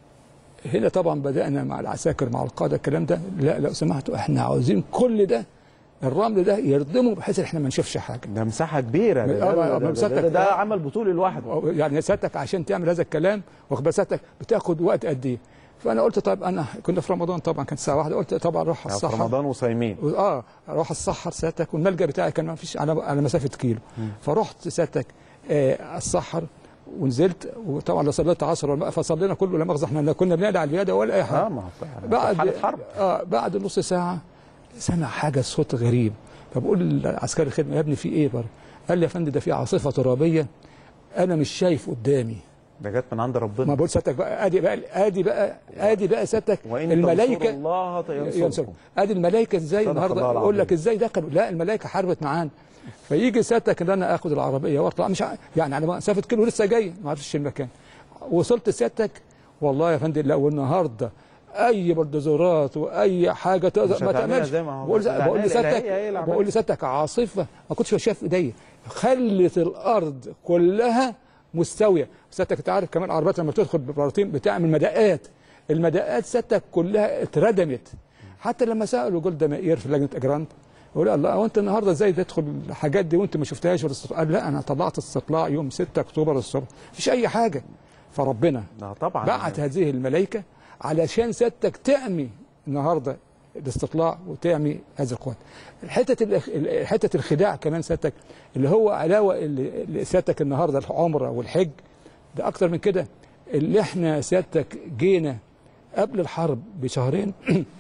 هنا طبعا بدانا مع العساكر مع القاده الكلام ده لا لو سمحتوا احنا عاوزين كل ده الرمل ده يردمه بحيث ان احنا ما نشوفش حاجه ده مساحه كبيره ده, آه، ده, آه، ده, ده, مساحتك- ده, ده عمل بطولي لوحده يعني سيادتك عشان تعمل هذا الكلام واخد بال سيادتك بتاخد وقت قد ايه فانا قلت طيب انا كنا في رمضان طبعا كانت الساعه واحدة قلت طبعا اروح في الصحراء رمضان وصايمين اه اروح الصحر سيادتك والملجا بتاعي كان ما فيش على على مسافه كيلو فرحت سيادتك آه الصحر ونزلت وطبعا لو صليت عصر ولا فصلينا كله لا مؤاخذه احنا لا كنا بنقلع على اليد ولا اي حاجه اه ما هو في بعد حاله حرب اه بعد نص ساعه سمع حاجه صوت غريب فبقول لعسكري الخدمه يا ابني في ايه بره قال لي يا فندم ده في عاصفه ترابيه انا مش شايف قدامي ده جت من عند ما ربنا بقول سيادتك بقى ادي بقى ادي بقى ادي بقى سيادتك وان الملائكه تنصروا الله ينصر ينصركم ادي الملائكه ازاي صدق النهارده الله اقول لك العظيم. ازاي دخلوا لا الملائكه حاربت معانا فيجي سيادتك ان انا اخد العربيه واطلع مش ع- يعني على مسافه كيلو لسه جاي ما اعرفش المكان وصلت سيادتك والله يا فندم لو النهارده اي بلدوزرات واي حاجه مش تقدر ما هتعملها تعملش زي ما هو بقول بس بقول العناية لسيادتك الإلهية هي اللي بقول عملت. لسيادتك عاصفه ما كنتش شايف ايديا خلت الارض كلها مستويه سيادتك انت عارف كمان عربيات لما تدخل ببراطين بتعمل مدقات المدقات سيادتك كلها اتردمت حتى لما سالوا جولدا مائير في لجنه اجرانت يقول الله هو انت النهارده ازاي تدخل الحاجات دي وانت ما شفتهاش في الاستطلاع قال لا انا طلعت استطلاع يوم 6 اكتوبر الصبح مفيش اي حاجه فربنا لا طبعا بعت هذه الملائكه علشان سيادتك تعمي النهارده الاستطلاع وتعمي هذه القوات. حته الإخ- حته الخداع كمان سيادتك اللي هو علاوه اللي اللي سيادتك النهارده العمره والحج ده اكتر من كده اللي احنا سيادتك جينا قبل الحرب بشهرين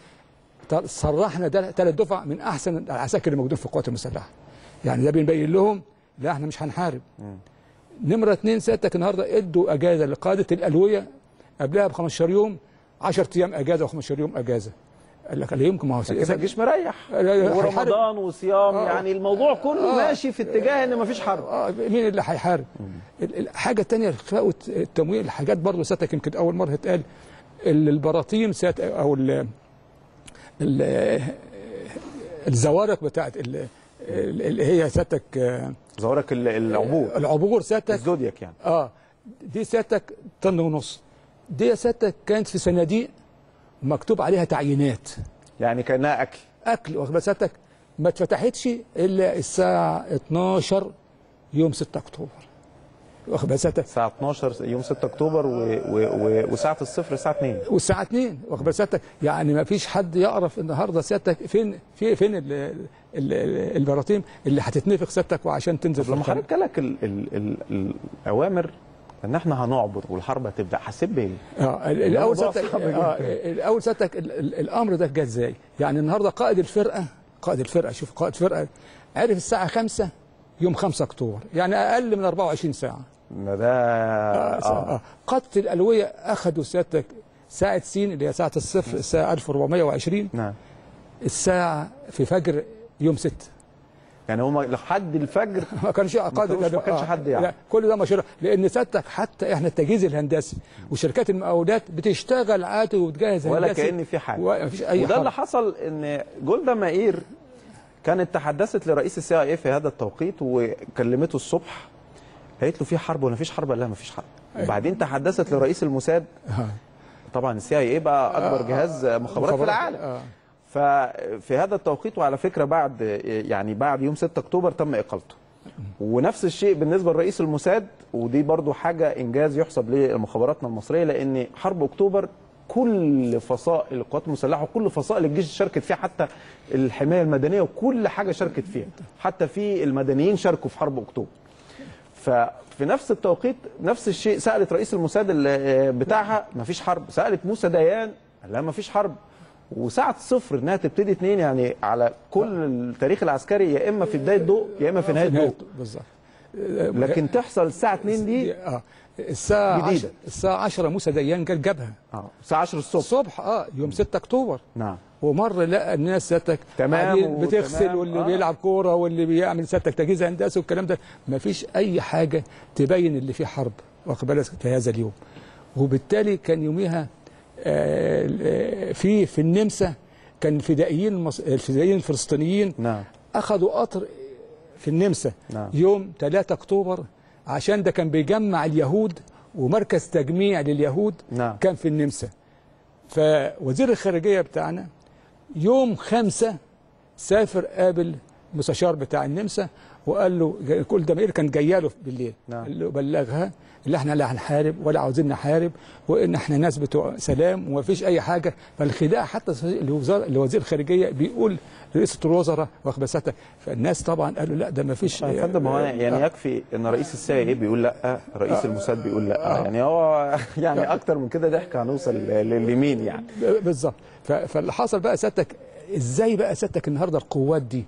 صرحنا ده ثلاث دفع من احسن العساكر اللي موجودين في القوات المسلحه. يعني ده بنبين لهم لا احنا مش هنحارب. نمره اثنين سيادتك النهارده ادوا اجازه لقاده الالويه قبلها ب 15 يوم 10 ايام اجازه و15 يوم اجازه. قال لك لا يمكن ما هو كده الجيش مريح لا، لا، هيحارب. ورمضان وصيام آه. يعني الموضوع كله آه. ماشي في اتجاه ان مفيش حرب اه مين اللي هيحارب؟ ال- الحاجه الثانيه اخفاء التمويل الحاجات برضه سيادتك يمكن اول مره اتقال ال- البراطيم سيادتك او ال ال الزوارق بتاعت ال- ال- اللي هي سيادتك آه، زورك ال- العبور العبور سيادتك الزودياك يعني اه دي سيادتك طن ونص دي سيادتك كانت في صناديق مكتوب عليها تعيينات يعني كانها اكل اكل واخد بال سيادتك ما اتفتحتش الا الساعه 12 يوم 6 اكتوبر واخد بال سيادتك الساعه 12 يوم 6 اكتوبر و... و... و... وساعه الصفر الساعه 2 والساعه 2 واخد بال سيادتك يعني ما فيش حد يعرف النهارده سيادتك فين في فين ال- ال- ال- البراطيم اللي هتتنفخ سيادتك وعشان تنزل في لما القناة. حضرتك جالك ال... ال... ال... الاوامر ان احنا هنعبر والحرب هتبدا حسيت بايه؟ اه ال- الاول الموضوع سيادتك صعب اه الاول سيادتك ال- ال- الامر ده جه ازاي؟ يعني النهارده قائد الفرقه قائد الفرقه شوف قائد فرقه عرف الساعه 5 يوم 5 اكتوبر يعني اقل من 24 ساعه ما ده آه. اه آه. قادة الألوية أخذوا سيادتك ساعة سين اللي هي ساعة الصفر الساعة 1420 نعم الساعة في فجر يوم 6 يعني هم لحد الفجر ما كانش قائد كانوش- ما كانش حد يعرف. لا كل ده مشروع لأن سيادتك حتى إحنا التجهيز الهندسي وشركات المقاولات بتشتغل عادي وبتجهز ولا هندسي كأن في حاجة. وما فيش أي وده اللي حاجة حصل ان جولدا مائير كانت تحدثت لرئيس السي اي في هذا التوقيت وكلمته الصبح قالت له في حرب ولا مفيش حرب؟ قال لها مفيش حرب وبعدين تحدثت لرئيس الموساد طبعا السي اي اي بقى اكبر جهاز مخابرات في العالم آه. ففي هذا التوقيت وعلى فكره بعد يعني بعد يوم 6 اكتوبر تم اقالته ونفس الشيء بالنسبه لرئيس الموساد ودي برضو حاجه انجاز يحسب لمخابراتنا المصريه لان حرب اكتوبر كل فصائل القوات المسلحه وكل فصائل الجيش شاركت فيها حتى الحمايه المدنيه وكل حاجه شاركت فيها حتى في المدنيين شاركوا في حرب اكتوبر ففي نفس التوقيت نفس الشيء سالت رئيس الموساد اللي- بتاعها مفيش حرب سالت موسى ديان قال لها مفيش حرب وساعة صفر انها تبتدي اتنين يعني على كل التاريخ العسكري يا اما في بداية ضوء يا اما في نهاية ضوء بالظبط لكن تحصل الساعة 2 دي اه الساعة جديدة. 10 الساعة 10 موسى ديان جاب جابها اه الساعة 10 الصبح الصبح اه يوم 6 اكتوبر نعم ومر لقى الناس سيادتك تمام قاعدين وتمام. بتغسل واللي آه. بيلعب كوره واللي بيعمل سيادتك تجهيز هندسي والكلام ده ما فيش اي حاجه تبين اللي في حرب واخد بالك في هذا اليوم وبالتالي كان يوميها آه، آه، في في النمسا كان الفدائيين المص... الفدائيين الفلسطينيين نعم اخذوا قطر في النمسا نعم. يوم 3 اكتوبر عشان ده كان بيجمع اليهود ومركز تجميع لليهود نعم. كان في النمسا فوزير الخارجيه بتاعنا يوم خمسة سافر قابل مستشار بتاع النمسا وقال له كل ده مير كان جايه بالليل نعم. قال له بلغها اللي احنا لا هنحارب ولا عاوزين نحارب وان احنا ناس بتوع سلام وما فيش اي حاجه فالخداع حتى لوزار لوزير الخارجيه بيقول لرئيس الوزراء واخد بالك فالناس طبعا قالوا لا ده ما فيش يا فندم هو يعني يكفي ان رئيس السي اي بيقول لا رئيس الموساد بيقول لا يعني هو يعني اكتر من كده ضحك هنوصل ل- لمين يعني بالظبط ف- فاللي حصل بقى سيادتك ازاي بقى سيادتك النهارده القوات دي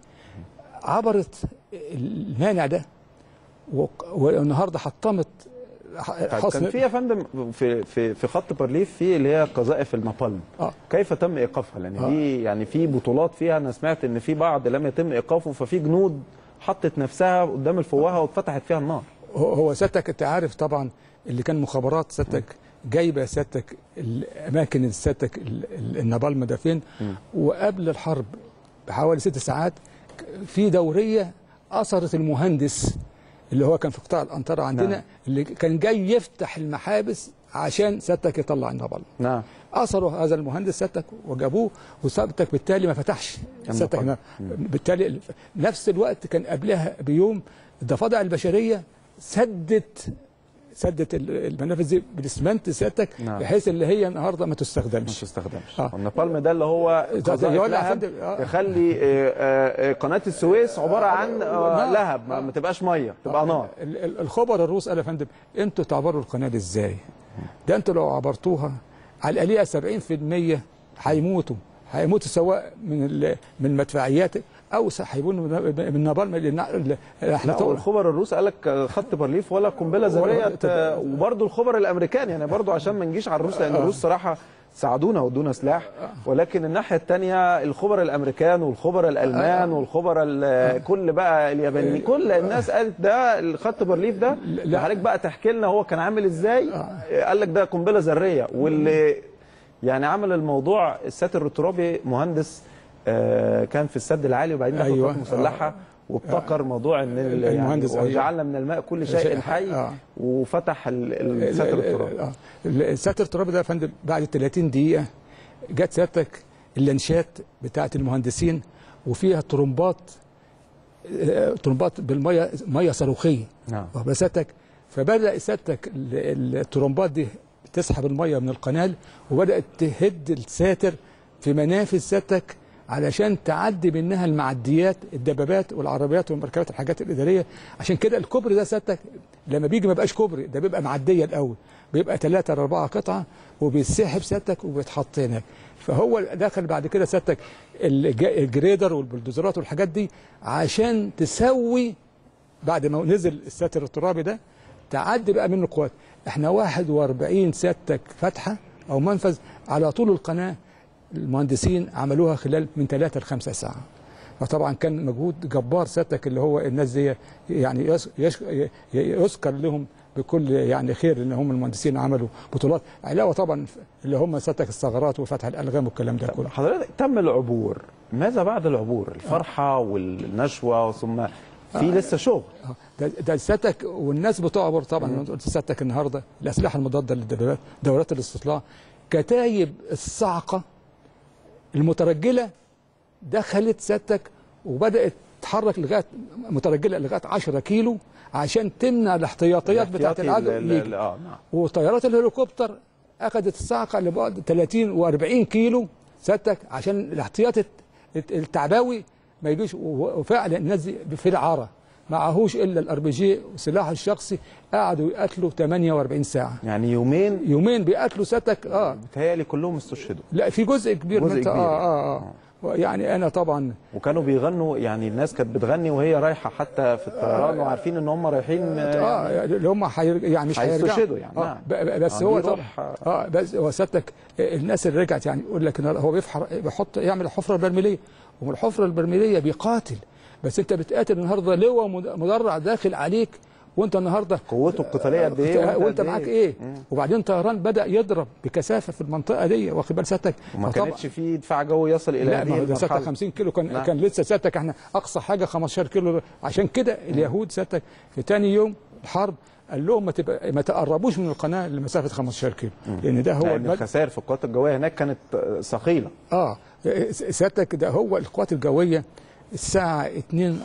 عبرت المانع ده وق- والنهارده حطمت ح- طيب حصن كان في يا فندم في في في خط بارليف في اللي هي قذائف النابالم آه. كيف تم ايقافها لان دي يعني في بطولات فيها انا سمعت ان في بعض لم يتم ايقافه ففي جنود حطت نفسها قدام الفوهه واتفتحت فيها النار هو هو سيادتك انت عارف طبعا اللي كان مخابرات سيادتك جايبه سيادتك الاماكن اللي سيادتك ال- ال- النابالم ده فين وقبل الحرب بحوالي ست ساعات في دوريه اثرت المهندس اللي هو كان في قطاع الانطره عندنا نعم. اللي كان جاي يفتح المحابس عشان سيادتك يطلع النابالم نعم اثروا هذا المهندس سيادتك وجابوه وسيادتك بالتالي ما فتحش سيادتك النقابة. بالتالي ال- نفس الوقت كان قبلها بيوم الضفادع البشريه سدت سدت ال- المنافذ دي بالاسمنت سيادتك نعم. بحيث اللي هي النهارده ما ما تستخدمش تستخدمش آه. النابالم ده اللي هو ده- قذائف يولع لهب فندم. آه. يخلي آه، آه، آه، قناه السويس عباره عن آه، نعم. لهب ما ما تبقاش ميه تبقى نار ال- ال- الخبراء الروس قالوا يا فندم انتوا تعبروا القناه دي ازاي؟ ده انتوا لو عبرتوها على الآلية 70% هيموتوا هيموتوا سواء من ال- من المدفعيات او س- هيموتوا من من النابالم اللي اللي احنا لا طبعا- والخبر الروس قال لك خط بارليف ولا قنبله ذريه آه، وبرضه الخبر الامريكان يعني برضه عشان ما نجيش على الروس لان الروس صراحه ساعدونا وادونا سلاح ولكن الناحيه الثانيه الخبر الامريكان والخبر الالمان والخبر ال- كل بقى اليابانيين كل الناس قالت ده الخط بارليف ده لا. حضرتك بقى تحكي لنا هو كان عامل ازاي قال لك ده قنبله ذريه واللي يعني عمل الموضوع الساتر الترابي مهندس آه، كان في السد العالي وبعدين دخل أيوة. قوات مسلحه وابتكر موضوع ان ال- المهندس، يعني أيوة. وجعلنا من الماء كل شيء شيء حي آه. وفتح ال- الساتر الترابي آه. الساتر الترابي ده يا فندم بعد 30 دقيقه جت سيادتك اللانشات بتاعه المهندسين وفيها طرمبات آه، طرمبات بالميه ميه صاروخيه نعم. واخد سيادتك فبدا سيادتك ال- الطرمبات دي تسحب الميه من القناه وبدات تهد الساتر في منافذ سيادتك علشان تعدي منها المعديات الدبابات والعربيات والمركبات الحاجات الاداريه عشان كده الكوبري ده سيادتك لما بيجي ما بقاش كوبري ده بيبقى معديه الاول بيبقى ثلاثة أربعة قطعة وبيتسحب سيادتك وبيتحط هناك فهو دخل بعد كده سيادتك الج- الجريدر والبلدوزرات والحاجات دي عشان تسوي بعد ما نزل الساتر الترابي ده تعدي بقى منه القوات احنا 41 سيادتك فتحه او منفذ على طول القناه المهندسين عملوها خلال من 3 ل 5 ساعه فطبعا كان مجهود جبار سيادتك اللي هو الناس دي يعني يس- يش- يذكر لهم بكل يعني خير ان هم المهندسين عملوا بطولات علاوه طبعا اللي هم سيادتك الثغرات وفتح الالغام والكلام ده كله حضرتك تم العبور ماذا بعد العبور الفرحه والنشوه ثم في لسه شغل آه، ده ده سيادتك والناس بتعبر طبعا قلت سيادتك النهارده الاسلحه المضاده للدبابات دورات الاستطلاع كتايب الصعقه المترجله دخلت سيادتك وبدات تتحرك لغايه مترجله لغايه 10 كيلو عشان تمنع الاحتياطيات بتاعت الاحتياطي العدو ال- ال- يجي. اه نعم وطيارات الهليكوبتر اخذت الصاعقه لبعد 30 و40 كيلو سيادتك عشان الاحتياط الت- التعباوي ما يجيش و- وفعلا الناس دي في العاره معهوش الا الار بي جي وسلاحه الشخصي قعدوا يقاتلوا 48 ساعه يعني يومين يومين بيقاتلوا سيادتك اه بيتهيألي كلهم استشهدوا لا في جزء كبير جزء من كبير. اه اه اه يعني انا طبعا وكانوا بيغنوا يعني الناس كانت بتغني وهي رايحه حتى في الطيران وعارفين ان هم رايحين آه، اه اللي هم حير يعني مش هيرجعوا هيستشهدوا يعني، آه نعم. ب- ب- بس آه، هو دي طبعا روح، اه بس هو سيادتك الناس اللي رجعت يعني يقول لك إن هو بيفحر بيحط يعمل حفره برميليه ومن الحفره البرميليه بيقاتل بس انت بتقاتل النهارده لواء مد- مدرع داخل عليك وانت النهارده قوته القتاليه قد ايه وانت, وانت قد معاك ايه وبعدين طيران بدا يضرب بكثافه في المنطقه دي واخد بال سيادتك وما فطبعا- كانتش في دفاع جوي يصل الى لا ما هذه هو ده سيادتك المرحله 50 كيلو كان نعم. كان لسه سيادتك احنا اقصى حاجه 15 كيلو عشان كده اليهود سيادتك في ثاني يوم الحرب قال لهم ما تبقى ما تقربوش من القناه لمسافه 15 كيلو لان ده هو لان المد... الخسائر في القوات الجويه هناك كانت آه، ثقيله اه سيادتك ده هو القوات الجويه الساعة 2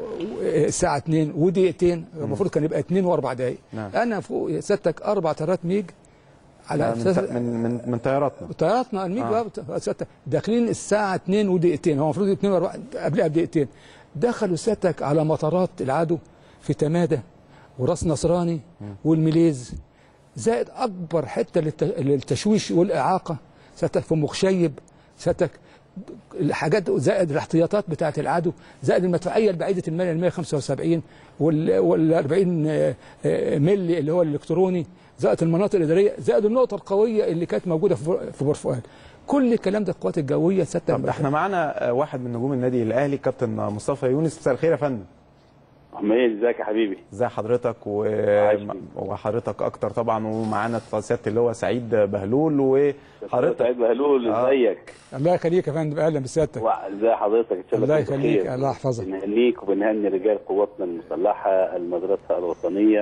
الساعة 2 ودقيقتين المفروض كان يبقى 2 واربع دقايق نعم. انا فوق سيادتك اربع طيارات ميج على من اساس من من, من طياراتنا طياراتنا الميج آه. آه. سيادتك داخلين الساعة 2 ودقيقتين هو المفروض 2 واربع قبلها بدقيقتين دخلوا سيادتك على مطارات العدو في تمادة وراس نصراني والمليز زائد اكبر حته للت- للتشويش والاعاقه سيادتك في مخشيب سيادتك الحاجات زائد الاحتياطات بتاعه العدو زائد المدفعيه البعيده المال ال 175 وال وال 40 آه، آه، ملي اللي هو الالكتروني زائد المناطق الاداريه زائد النقطه القويه اللي كانت موجوده في بور- في بور فؤاد كل الكلام ده القوات الجويه سيادتك طب ده احنا معانا آه، واحد من نجوم النادي الاهلي كابتن مصطفى يونس مساء الخير يا فندم حميد ازيك يا حبيبي ازي حضرتك و... عايش بيك. وحضرتك اكتر طبعا ومعانا سياده اللي هو سعيد بهلول وحضرتك سعيد بهلول آه. ازيك الله يخليك يا فندم اهلا بسيادتك ازي حضرتك ان شاء الله الله تكون يخليك، بخير. الله يحفظك. بنهنيك وبنهني رجال قواتنا المسلحه المدرسه الوطنيه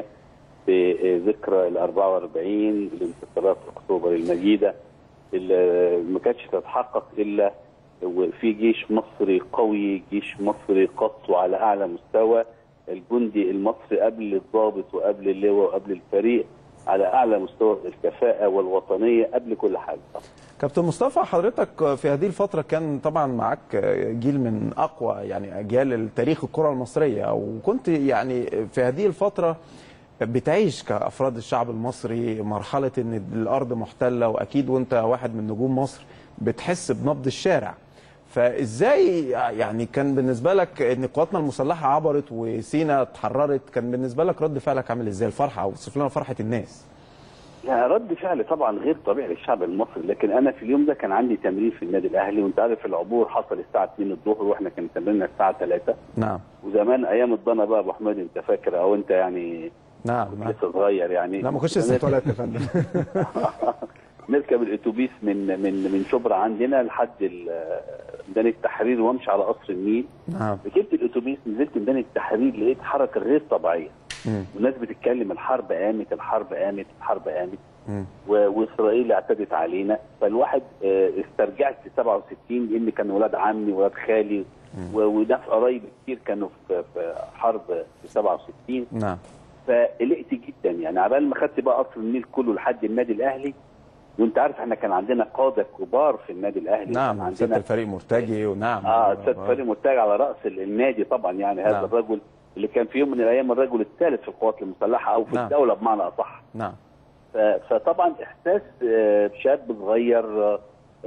بذكرى ال 44 لانتصارات اكتوبر المجيده اللي ما كانتش تتحقق الا وفي جيش مصري قوي جيش مصري قص على اعلى مستوى الجندي المصري قبل الضابط وقبل اللواء وقبل الفريق على اعلى مستوى الكفاءه والوطنيه قبل كل حاجه كابتن مصطفى حضرتك في هذه الفترة كان طبعا معاك جيل من أقوى يعني أجيال تاريخ الكرة المصرية وكنت يعني في هذه الفترة بتعيش كأفراد الشعب المصري مرحلة إن الأرض محتلة وأكيد وأنت واحد من نجوم مصر بتحس بنبض الشارع فازاي يعني كان بالنسبه لك ان قواتنا المسلحه عبرت وسينا اتحررت كان بالنسبه لك رد فعلك عامل ازاي الفرحه اوصف لنا فرحه الناس لا رد فعل طبعا غير طبيعي للشعب المصري لكن انا في اليوم ده كان عندي تمرين في النادي الاهلي وانت عارف العبور حصل الساعه 2 الظهر واحنا كان تمريننا الساعه 3 نعم وزمان ايام الضنا بقى ابو حميد انت فاكر او انت يعني نعم نعم لسه صغير يعني لا ما كنتش لسه اتولدت يا فندم نركب الاتوبيس من من من شبرا عندنا لحد ال- ميدان التحرير وامشي على قصر النيل نعم ركبت الاتوبيس نزلت ميدان التحرير لقيت حركه غير طبيعيه مم. والناس بتتكلم الحرب قامت الحرب قامت الحرب قامت مم. و- واسرائيل اعتدت علينا فالواحد آه، استرجعت 67 لان كان ولاد عمي ولاد خالي و- وناس قرايب كتير كانوا في في حرب في 67 نعم فقلقت جدا يعني عبال ما خدت بقى قصر النيل كله لحد النادي الاهلي وانت عارف احنا كان عندنا قاده كبار في النادي الاهلي كان نعم عندنا سياده الفريق مرتجي ونعم اه استاذ فريق مرتاج على راس ال- النادي طبعا يعني هذا نعم. الرجل اللي كان في يوم من الايام الرجل الثالث في القوات المسلحه او في نعم. الدوله بمعنى اصح نعم ف- فطبعا احساس آه، شاب صغير آه،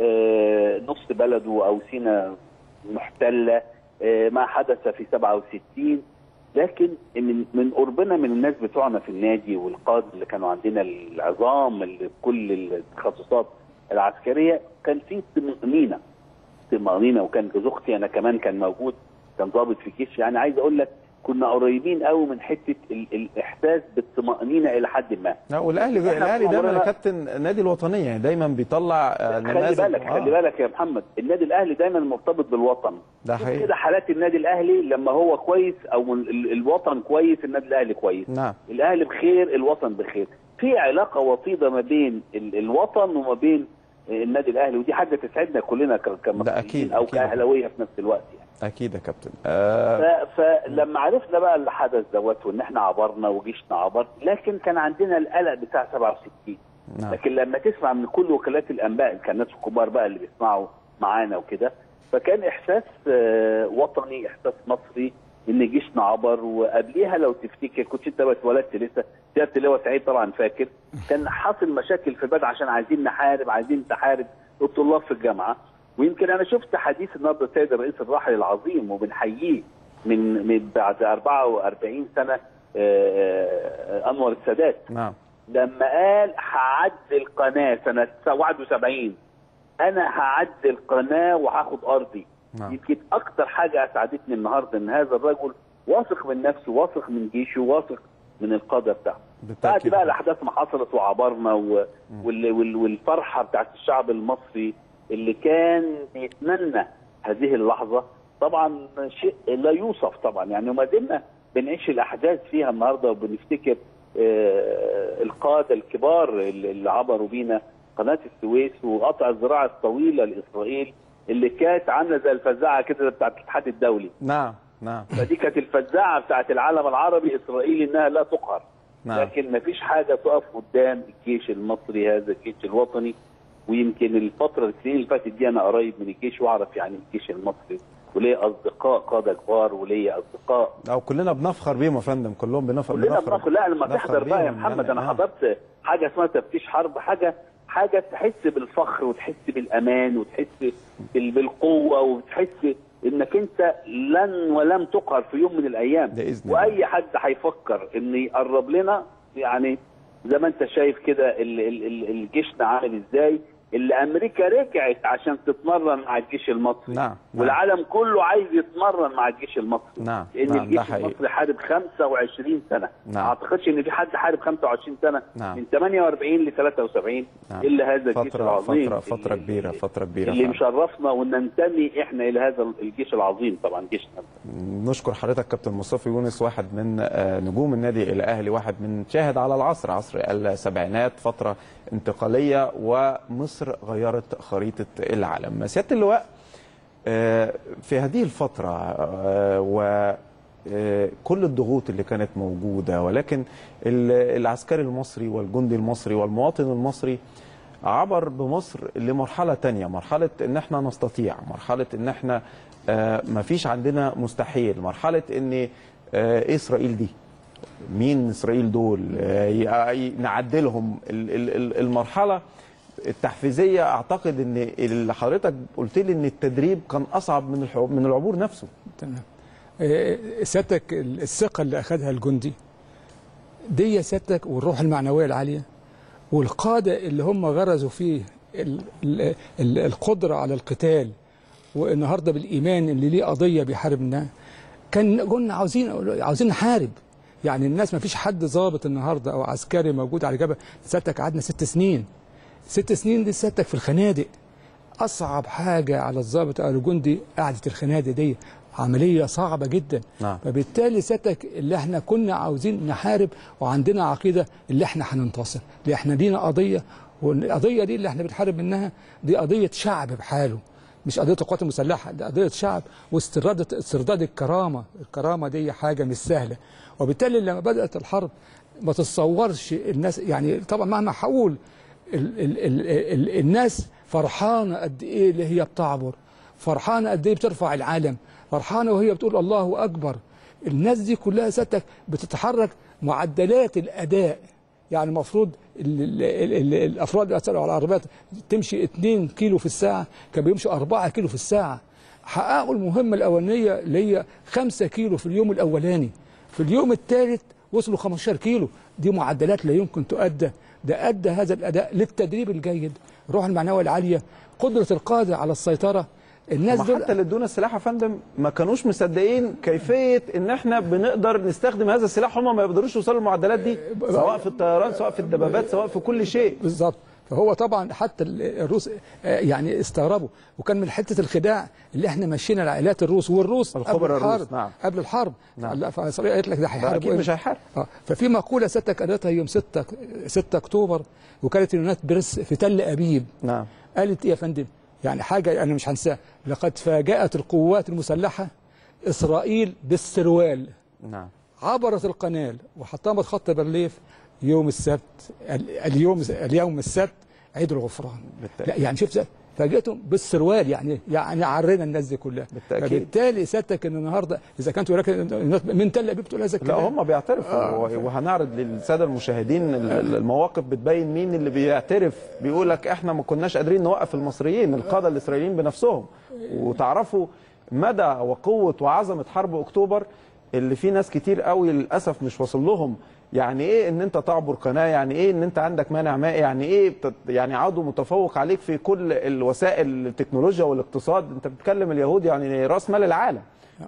آه، نص بلده او سينا محتله آه، ما حدث في 67 لكن من من قربنا من الناس بتوعنا في النادي والقاده اللي كانوا عندنا العظام اللي في كل التخصصات العسكريه كان في طمانينه طمانينه وكان جوز اختي انا كمان كان موجود كان ضابط في الجيش يعني عايز اقول لك كنا قريبين قوي من حته ال- الاحساس بالطمانينه الى حد ما لا والاهلي إحنا الاهلي طول دايما يا عمرنا- كابتن نادي الوطنيه يعني دايما بيطلع آه، خلي نماذج بالك آه، خلي بالك يا محمد النادي الاهلي دايما مرتبط بالوطن ده شوف حقيقي كده حالات النادي الاهلي لما هو كويس او ال- الوطن كويس النادي الاهلي كويس نعم الاهلي بخير الوطن بخير في علاقه وطيده ما بين ال- الوطن وما بين النادي الاهلي ودي حاجه تسعدنا كلنا ك- كمصريين أكيد، او أكيد. كاهلاويه في نفس الوقت يعني اكيد يا كابتن آه ف- فلما عرفنا بقى اللي حدث دوت وان احنا عبرنا وجيشنا عبر لكن كان عندنا القلق بتاع 67 نعم لكن لما تسمع من كل وكالات الانباء كان الناس الكبار بقى اللي بيسمعوا معانا وكده فكان احساس آه، وطني احساس مصري ان جيشنا عبر وقبليها لو تفتكر كنت انت بقى اتولدت لسه سياده اللواء سعيد طبعا فاكر كان حاصل مشاكل في بدر عشان عايزين نحارب عايزين تحارب الطلاب في الجامعه ويمكن انا شفت حديث النهارده السيد الرئيس الراحل العظيم وبنحييه من من بعد 44 سنه آه، آه، انور السادات نعم لما قال هعدل قناه سنه 71 انا هعدل قناه وهاخد ارضي نعم يمكن اكتر حاجه اسعدتني النهارده ان هذا الرجل واثق من نفسه واثق من جيشه واثق من القاده بتاعته بعد بالتاكيد بقى الاحداث ما حصلت وعبرنا و... وال... وال... والفرحه بتاعت الشعب المصري اللي كان بيتمنى هذه اللحظه طبعا شيء لا يوصف طبعا يعني وما زلنا بنعيش الاحداث فيها النهارده وبنفتكر آه القاده الكبار اللي اللي عبروا بينا قناه السويس وقطع الزراعه الطويله لاسرائيل اللي كانت عامله زي الفزاعه كده بتاعت الاتحاد الدولي نعم نعم فدي كانت الفزاعه بتاعت العالم العربي اسرائيل انها لا تقهر نعم لكن مفيش حاجه تقف قدام الجيش المصري هذا الجيش الوطني ويمكن الفتره السنين اللي فاتت دي انا قريب من الجيش واعرف يعني الجيش المصري وليا اصدقاء قاده كبار وليا اصدقاء او كلنا بنفخر بيهم يا فندم كلهم بنفخر كلنا بناخد لا لما نفخر تحضر بقى يا بيهم محمد يعني، انا آه. حضرت حاجه اسمها تفتيش حرب حاجه حاجه تحس بالفخر وتحس بالامان وتحس بال- بالقوه وتحس انك انت لن ولم تقهر في يوم من الايام بإذن الله. واي حد هيفكر ان يقرب لنا يعني زي ما انت شايف كده ال- ال- ال- الجيشنا عامل ازاي اللي امريكا رجعت عشان تتمرن مع الجيش المصري نعم والعالم كله عايز يتمرن مع الجيش المصري نعم، لان نعم، ده الجيش حقيقي. المصري حارب 25 سنه نعم. ما اعتقدش ان في حد حارب 25 سنه نعم. من 48 ل 73 نعم. الا هذا الجيش فترة العظيم فترة فترة اللي- كبيرة فترة كبيرة اللي فعلا. مشرفنا وننتمي احنا الى هذا الجيش العظيم طبعا جيشنا نشكر حضرتك كابتن مصطفى يونس واحد من آه، نجوم النادي الاهلي واحد من شاهد على العصر عصر السبعينات فتره انتقاليه ومصر غيرت خريطه العالم سياده اللواء آه، في هذه الفتره وكل الضغوط اللي كانت موجوده ولكن ال- العسكري المصري والجندي المصري والمواطن المصري عبر بمصر لمرحلة تانية مرحلة ان احنا نستطيع مرحلة ان احنا آه مفيش عندنا مستحيل مرحلة ان آه إيه اسرائيل دي مين اسرائيل دول آه ي- ي- نعدلهم ال- ال- ال- المرحلة التحفيزية اعتقد ان اللي حضرتك قلت لي ان التدريب كان اصعب من الحو- من العبور نفسه تمام آه، سيادتك الثقه اللي اخذها الجندي دي سيادتك والروح المعنويه العاليه والقاده اللي هم غرزوا فيه ال- ال- ال- القدره على القتال والنهارده بالايمان اللي ليه قضيه بيحارب منها كان كنا عاوزين عاوزين نحارب يعني الناس ما فيش حد ضابط النهارده او عسكري موجود على جبهه سيادتك قعدنا ست سنين ست سنين دي سيادتك في الخنادق اصعب حاجه على الضابط او الجندي قعده الخنادق دي عمليه صعبه جدا نعم. فبالتالي سيادتك اللي احنا كنا عاوزين نحارب وعندنا عقيده اللي احنا هننتصر اللي احنا لينا قضيه والقضيه دي اللي احنا بنحارب منها دي قضيه شعب بحاله مش قضيه القوات المسلحه دي قضيه شعب واسترداد استرداد الكرامه الكرامه دي حاجه مش سهله وبالتالي لما بدات الحرب ما تتصورش الناس يعني طبعا مهما هقول ال ال ال ال الناس فرحانه قد ايه اللي هي بتعبر فرحانه قد ايه بترفع العالم فرحانه وهي بتقول الله اكبر الناس دي كلها ستك بتتحرك معدلات الاداء يعني المفروض ال- ال- ال- ال- الافراد اللي بيسألوا على العربيات تمشي 2 كيلو في الساعه كان بيمشوا 4 كيلو في الساعه حققوا المهمه الاولانيه اللي هي 5 كيلو في اليوم الاولاني في اليوم الثالث وصلوا 15 كيلو دي معدلات لا يمكن تؤدى ده ادى هذا الاداء للتدريب الجيد الروح المعنويه العاليه قدره القاده على السيطره الناس ما دول حتى اللي ادونا السلاح يا فندم ما كانوش مصدقين كيفيه ان احنا بنقدر نستخدم هذا السلاح هم ما يقدروش يوصلوا للمعدلات دي سواء في الطيران سواء في الدبابات سواء في كل شيء بالظبط فهو طبعا حتى ال- الروس آه، يعني استغربوا وكان من حته الخداع اللي احنا مشينا العائلات الروس والروس الخبراء قبل الروس، الحرب نعم. قبل الحرب نعم. لا فاسرائيل قالت لك ده هيحارب اكيد مش هيحارب اه ففي مقوله ستك قالتها يوم 6 6 اكتوبر وكاله اليونات بريس في تل ابيب نعم قالت ايه يا فندم يعني حاجه انا مش هنساها لقد فاجات القوات المسلحه اسرائيل بالسروال نعم عبرت القناه وحطمت خط برليف يوم السبت ال- اليوم اليوم السبت عيد الغفران بالتأكيد. لا يعني شوف فاجئتهم بالسروال يعني يعني عرينا الناس دي كلها بالتأكيد. فبالتالي سيادتك ان النهارده اذا كانت هناك من تل ابيب تقول هذا لا الكلام هم بيعترفوا آه. وهنعرض للساده المشاهدين ال- ال- المواقف بتبين مين اللي بيعترف بيقول لك احنا ما كناش قادرين نوقف المصريين القاده الاسرائيليين بنفسهم وتعرفوا مدى وقوه وعظمه حرب اكتوبر اللي في ناس كتير قوي للاسف مش واصل لهم يعني ايه ان انت تعبر قناه يعني ايه ان انت عندك مانع مائي يعني ايه بتت... يعني عضو متفوق عليك في كل الوسائل التكنولوجيا والاقتصاد انت بتتكلم اليهود يعني راس مال العالم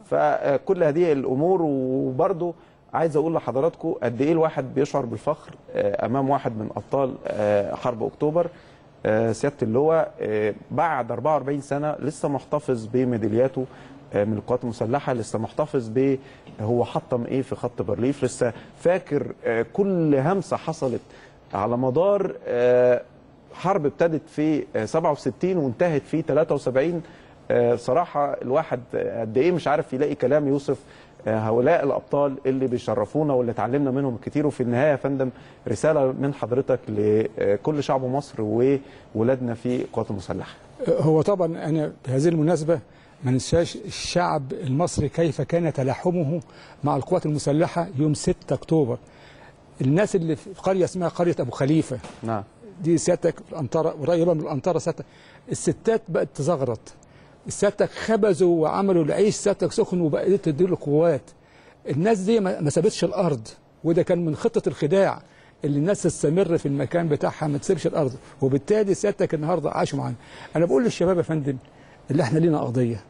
فكل هذه الامور وبرضه عايز اقول لحضراتكم قد ايه الواحد بيشعر بالفخر آه، امام واحد من ابطال آه، حرب اكتوبر آه، سياده اللواء آه، بعد 44 سنه لسه محتفظ بميدالياته آه، من القوات المسلحه لسه محتفظ ب هو حطم ايه في خط بارليف لسه فاكر آه، كل همسه حصلت على مدار آه، حرب ابتدت في آه، 67 وانتهت في 73 آه، صراحه الواحد آه، قد ايه مش عارف يلاقي كلام يوصف آه، هؤلاء الابطال اللي بيشرفونا واللي اتعلمنا منهم كتير وفي النهايه يا فندم رساله من حضرتك لكل شعب مصر وولادنا في القوات المسلحه. هو طبعا انا بهذه المناسبه ما ننساش الشعب المصري كيف كان تلاحمه مع القوات المسلحه يوم 6 اكتوبر الناس اللي في قريه اسمها قريه ابو خليفه نعم دي سيادتك في الانطره قريبه من الانطره سيادتك الستات بقت تزغرط الستات خبزوا وعملوا العيش سيادتك سخن وبقت تدير القوات الناس دي ما ما سابتش الارض وده كان من خطه الخداع اللي الناس تستمر في المكان بتاعها ما تسيبش الارض وبالتالي سيادتك النهارده عاشوا معانا انا بقول للشباب يا فندم اللي احنا لينا قضيه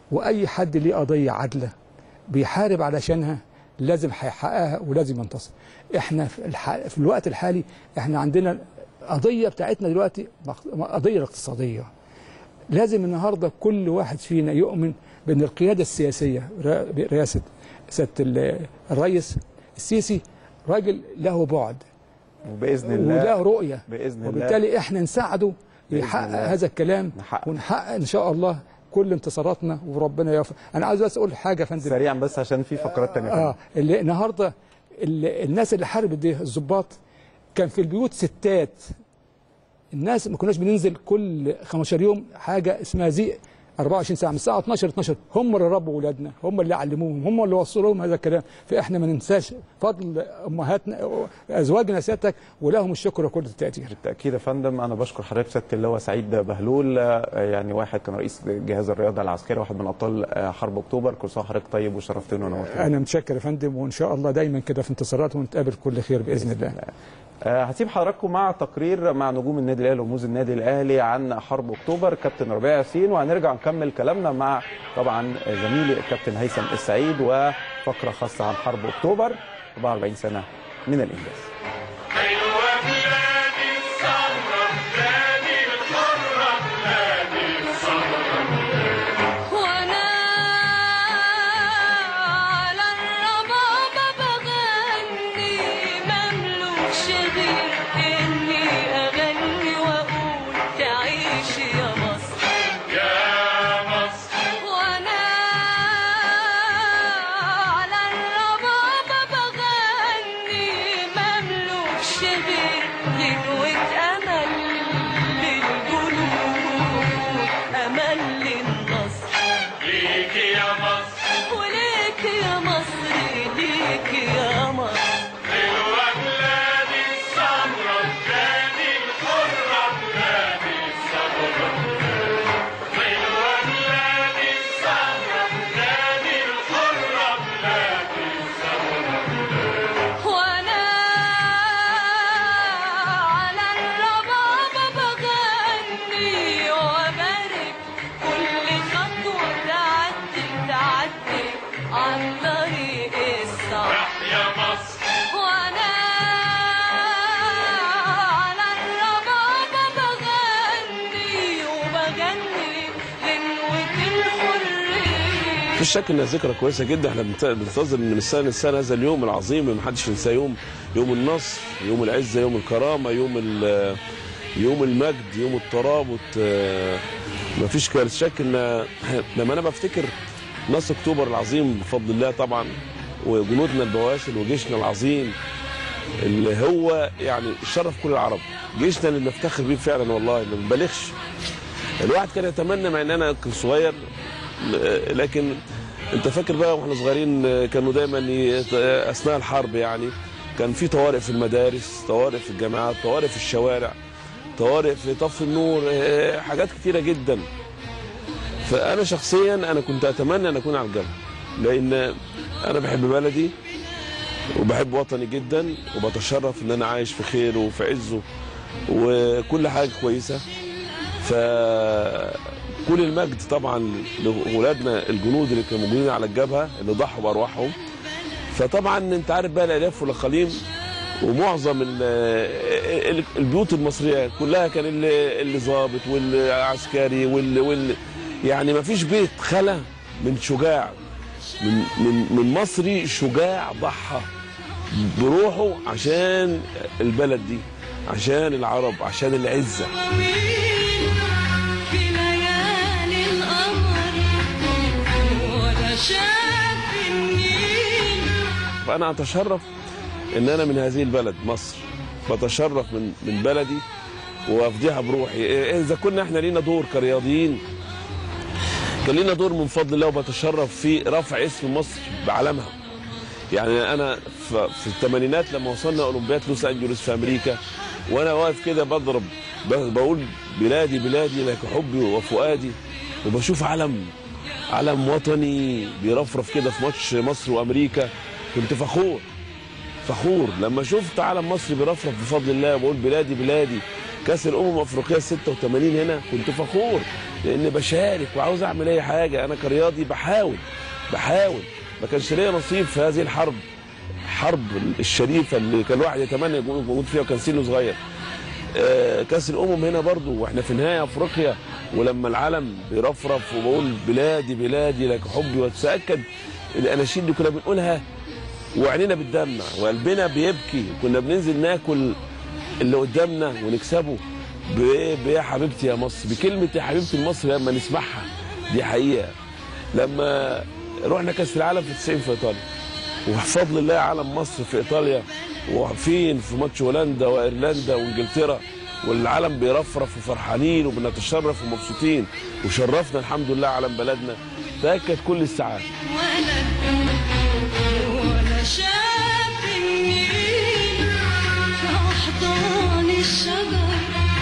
واي حد ليه قضيه عادله بيحارب علشانها لازم هيحققها ولازم ينتصر احنا في, الح... في الوقت الحالي احنا عندنا قضيه بتاعتنا دلوقتي مق- قضيه اقتصاديه لازم النهارده كل واحد فينا يؤمن بان القياده السياسيه ر- برئاسه سياده ال- الرئيس السيسي راجل له بعد وباذن وله الله رؤيه باذن الله وبالتالي احنا نساعده بإذن يحقق الله. هذا الكلام نحقق. ونحقق ان شاء الله كل انتصاراتنا وربنا يوفق انا عايز بس اقول حاجه يا فندم سريعا بس عشان في فقرات تانية اه اللي النهارده اللي الناس اللي حاربت دي الضباط كان في البيوت ستات الناس ما كناش بننزل كل 15 يوم حاجه اسمها زيق 24 ساعه من الساعه 12 12 هم اللي ربوا اولادنا هم اللي علموهم هم اللي وصلوهم هذا الكلام فاحنا ما ننساش فضل امهاتنا ازواجنا سيادتك ولهم الشكر وكل التقدير بالتاكيد يا فندم انا بشكر حضرتك سياده اللواء سعيد بهلول آه، يعني واحد كان رئيس جهاز الرياضه العسكري واحد من ابطال آه، حرب اكتوبر كل سنه وحضرتك طيب وشرفتنا ونورتنا انا متشكر يا فندم وان شاء الله دايما كده في انتصارات ونتقابل كل خير باذن الله آه، هسيب حضراتكم مع تقرير مع نجوم النادي الاهلي ورموز النادي الاهلي عن حرب اكتوبر كابتن ربيع ياسين وهنرجع نكمل كلامنا مع طبعا زميلي الكابتن هيثم السعيد وفقره خاصه عن حرب اكتوبر 44 سنه من الانجاز حلوة بلادي السمرة بلادي الحرة بلادي السمرة وانا على الربابة بغني مملوكش غير اني اغني واقول تعيش يا مصر يا مصر وانا على الربابة بغني مملوكش غير غنوة امل للجنود امل للنصر ليك يا مصر وليك يا مصر ليك يا مصر حلوة بلادي السمرة بلادي الحرة بلادي السمرة حلوة بلادي السمرة بلادي الحرة بلادي السمرة وانا على الربابة بغني وبارك كل خطوة تعدي تعدي عن طريق الصح تحيا مصر وانا على الربابة بغني وبغني غنوة الحرية مفيش شك انها ذكرى كويسه جدا احنا بنت- بننتظر من السنه للسنه هذا اليوم العظيم اللي محدش ينساه يوم يوم النصر يوم العزه يوم الكرامه يوم ال- يوم المجد يوم الترابط آه، مفيش كان شك ان لما انا بفتكر نصر اكتوبر العظيم بفضل الله طبعا وجنودنا البواسل وجيشنا العظيم اللي هو يعني شرف كل العرب جيشنا اللي بنفتخر بيه فعلا والله ما بنبالغش الواحد كان يتمنى مع ان انا كنت صغير ل- لكن انت فاكر بقى واحنا صغيرين كانوا دايما ي- اثناء الحرب يعني كان في طوارئ في المدارس طوارئ في الجامعات طوارئ في الشوارع طوارئ في طفي النور اه، حاجات كتيره جدا فانا شخصيا انا كنت اتمنى ان اكون على الجبهه لان انا بحب بلدي وبحب وطني جدا وبتشرف ان انا عايش في خير وفي عزه وكل حاجه كويسه فكل المجد طبعا لاولادنا الجنود اللي كانوا موجودين على الجبهه اللي ضحوا بارواحهم فطبعا انت عارف بقى الالاف والاقاليم ومعظم ال- ال- البيوت المصريه كلها كان اللي اللي ظابط واللي عسكري واللي, واللي يعني ما فيش بيت خلا من شجاع من من من مصري شجاع ضحى بروحه عشان البلد دي عشان العرب عشان العزه في ليالي القمر ولا شاف النيل فانا اتشرف ان انا من هذه البلد مصر بتشرف من من بلدي وافديها بروحي إيه- اذا كنا احنا لينا دور كرياضيين كان لينا دور من فضل الله وبتشرف في رفع اسم مصر بعلمها يعني انا ف- في الثمانينات لما وصلنا اولمبياد لوس انجلوس في امريكا وانا واقف كده بضرب ب- بقول بلادي بلادي لك حبي وفؤادي وبشوف علم علم وطني بيرفرف كده في ماتش مصر وامريكا كنت فخور فخور لما شفت علم مصر بيرفرف بفضل الله بقول بلادي بلادي كاس الامم الافريقيه 86 هنا كنت فخور لان بشارك وعاوز اعمل اي حاجه انا كرياضي بحاول بحاول ما كانش ليا نصيب في هذه الحرب حرب الشريفه اللي كان الواحد يتمنى يكون موجود فيها وكان سنه صغير آه، كاس الامم هنا برضو واحنا في نهايه افريقيا ولما العالم بيرفرف وبقول بلادي بلادي لك حبي واتاكد الاناشيد اللي كنا بنقولها وعينينا بتدمع وقلبنا بيبكي كنا بننزل ناكل اللي قدامنا ونكسبه بايه بيا حبيبتي يا مصر بكلمه يا حبيبتي مصر لما نسمعها دي حقيقه لما رحنا كاس العالم في 90 في ايطاليا وبفضل الله علم مصر في ايطاليا واقفين في ماتش هولندا وايرلندا وانجلترا والعالم بيرفرف وفرحانين وبنتشرف ومبسوطين وشرفنا الحمد لله علم بلدنا ده كانت كل السعاده ولا ولا شاف النيل في أحضان الشجر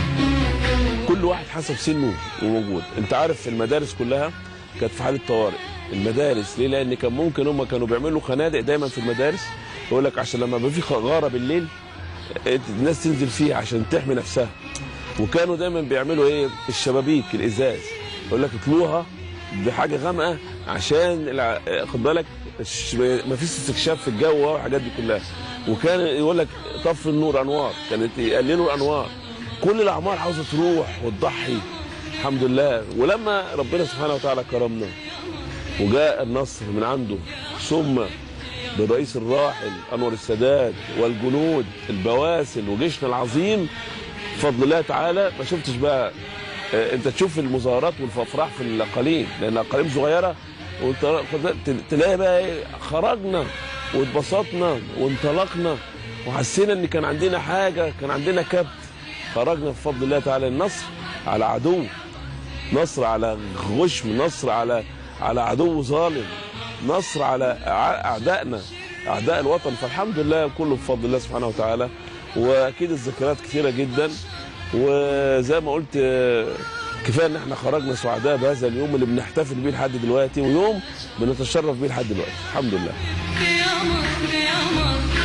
كل واحد حسب سنه وموجود انت عارف في المدارس كلها كانت في حاله طوارئ المدارس ليه لان كان ممكن هم كانوا بيعملوا خنادق دايما في المدارس يقول لك عشان لما يبقى في غاره بالليل الناس تنزل فيها عشان تحمي نفسها وكانوا دايما بيعملوا ايه الشبابيك الازاز يقول لك اطلوها بحاجه غامقه عشان الع- خد بالك الش- ما فيش استكشاف في الجو والحاجات دي كلها وكان يقول لك طفي النور انوار كانت يقللوا الانوار كل الاعمار عاوزه تروح وتضحي الحمد لله ولما ربنا سبحانه وتعالى كرمنا وجاء النصر من عنده ثم بالرئيس الراحل انور السادات والجنود البواسل وجيشنا العظيم بفضل الله تعالى ما شفتش بقى آه، انت تشوف المظاهرات والافراح في الاقاليم لان الاقاليم صغيره وانت تلاقي بقى ايه خرجنا واتبسطنا وانطلقنا وحسينا ان كان عندنا حاجه كان عندنا كبت خرجنا بفضل الله تعالى النصر على عدو نصر على غشم نصر على على عدو ظالم نصر على أع- اعدائنا اعداء الوطن فالحمد لله كله بفضل الله سبحانه وتعالى واكيد الذكريات كثيره جدا وزي ما قلت آه، كفايه ان احنا خرجنا سعداء بهذا اليوم اللي بنحتفل بيه لحد دلوقتي ويوم بنتشرف بيه لحد دلوقتي الحمد لله يا مصر يا مصر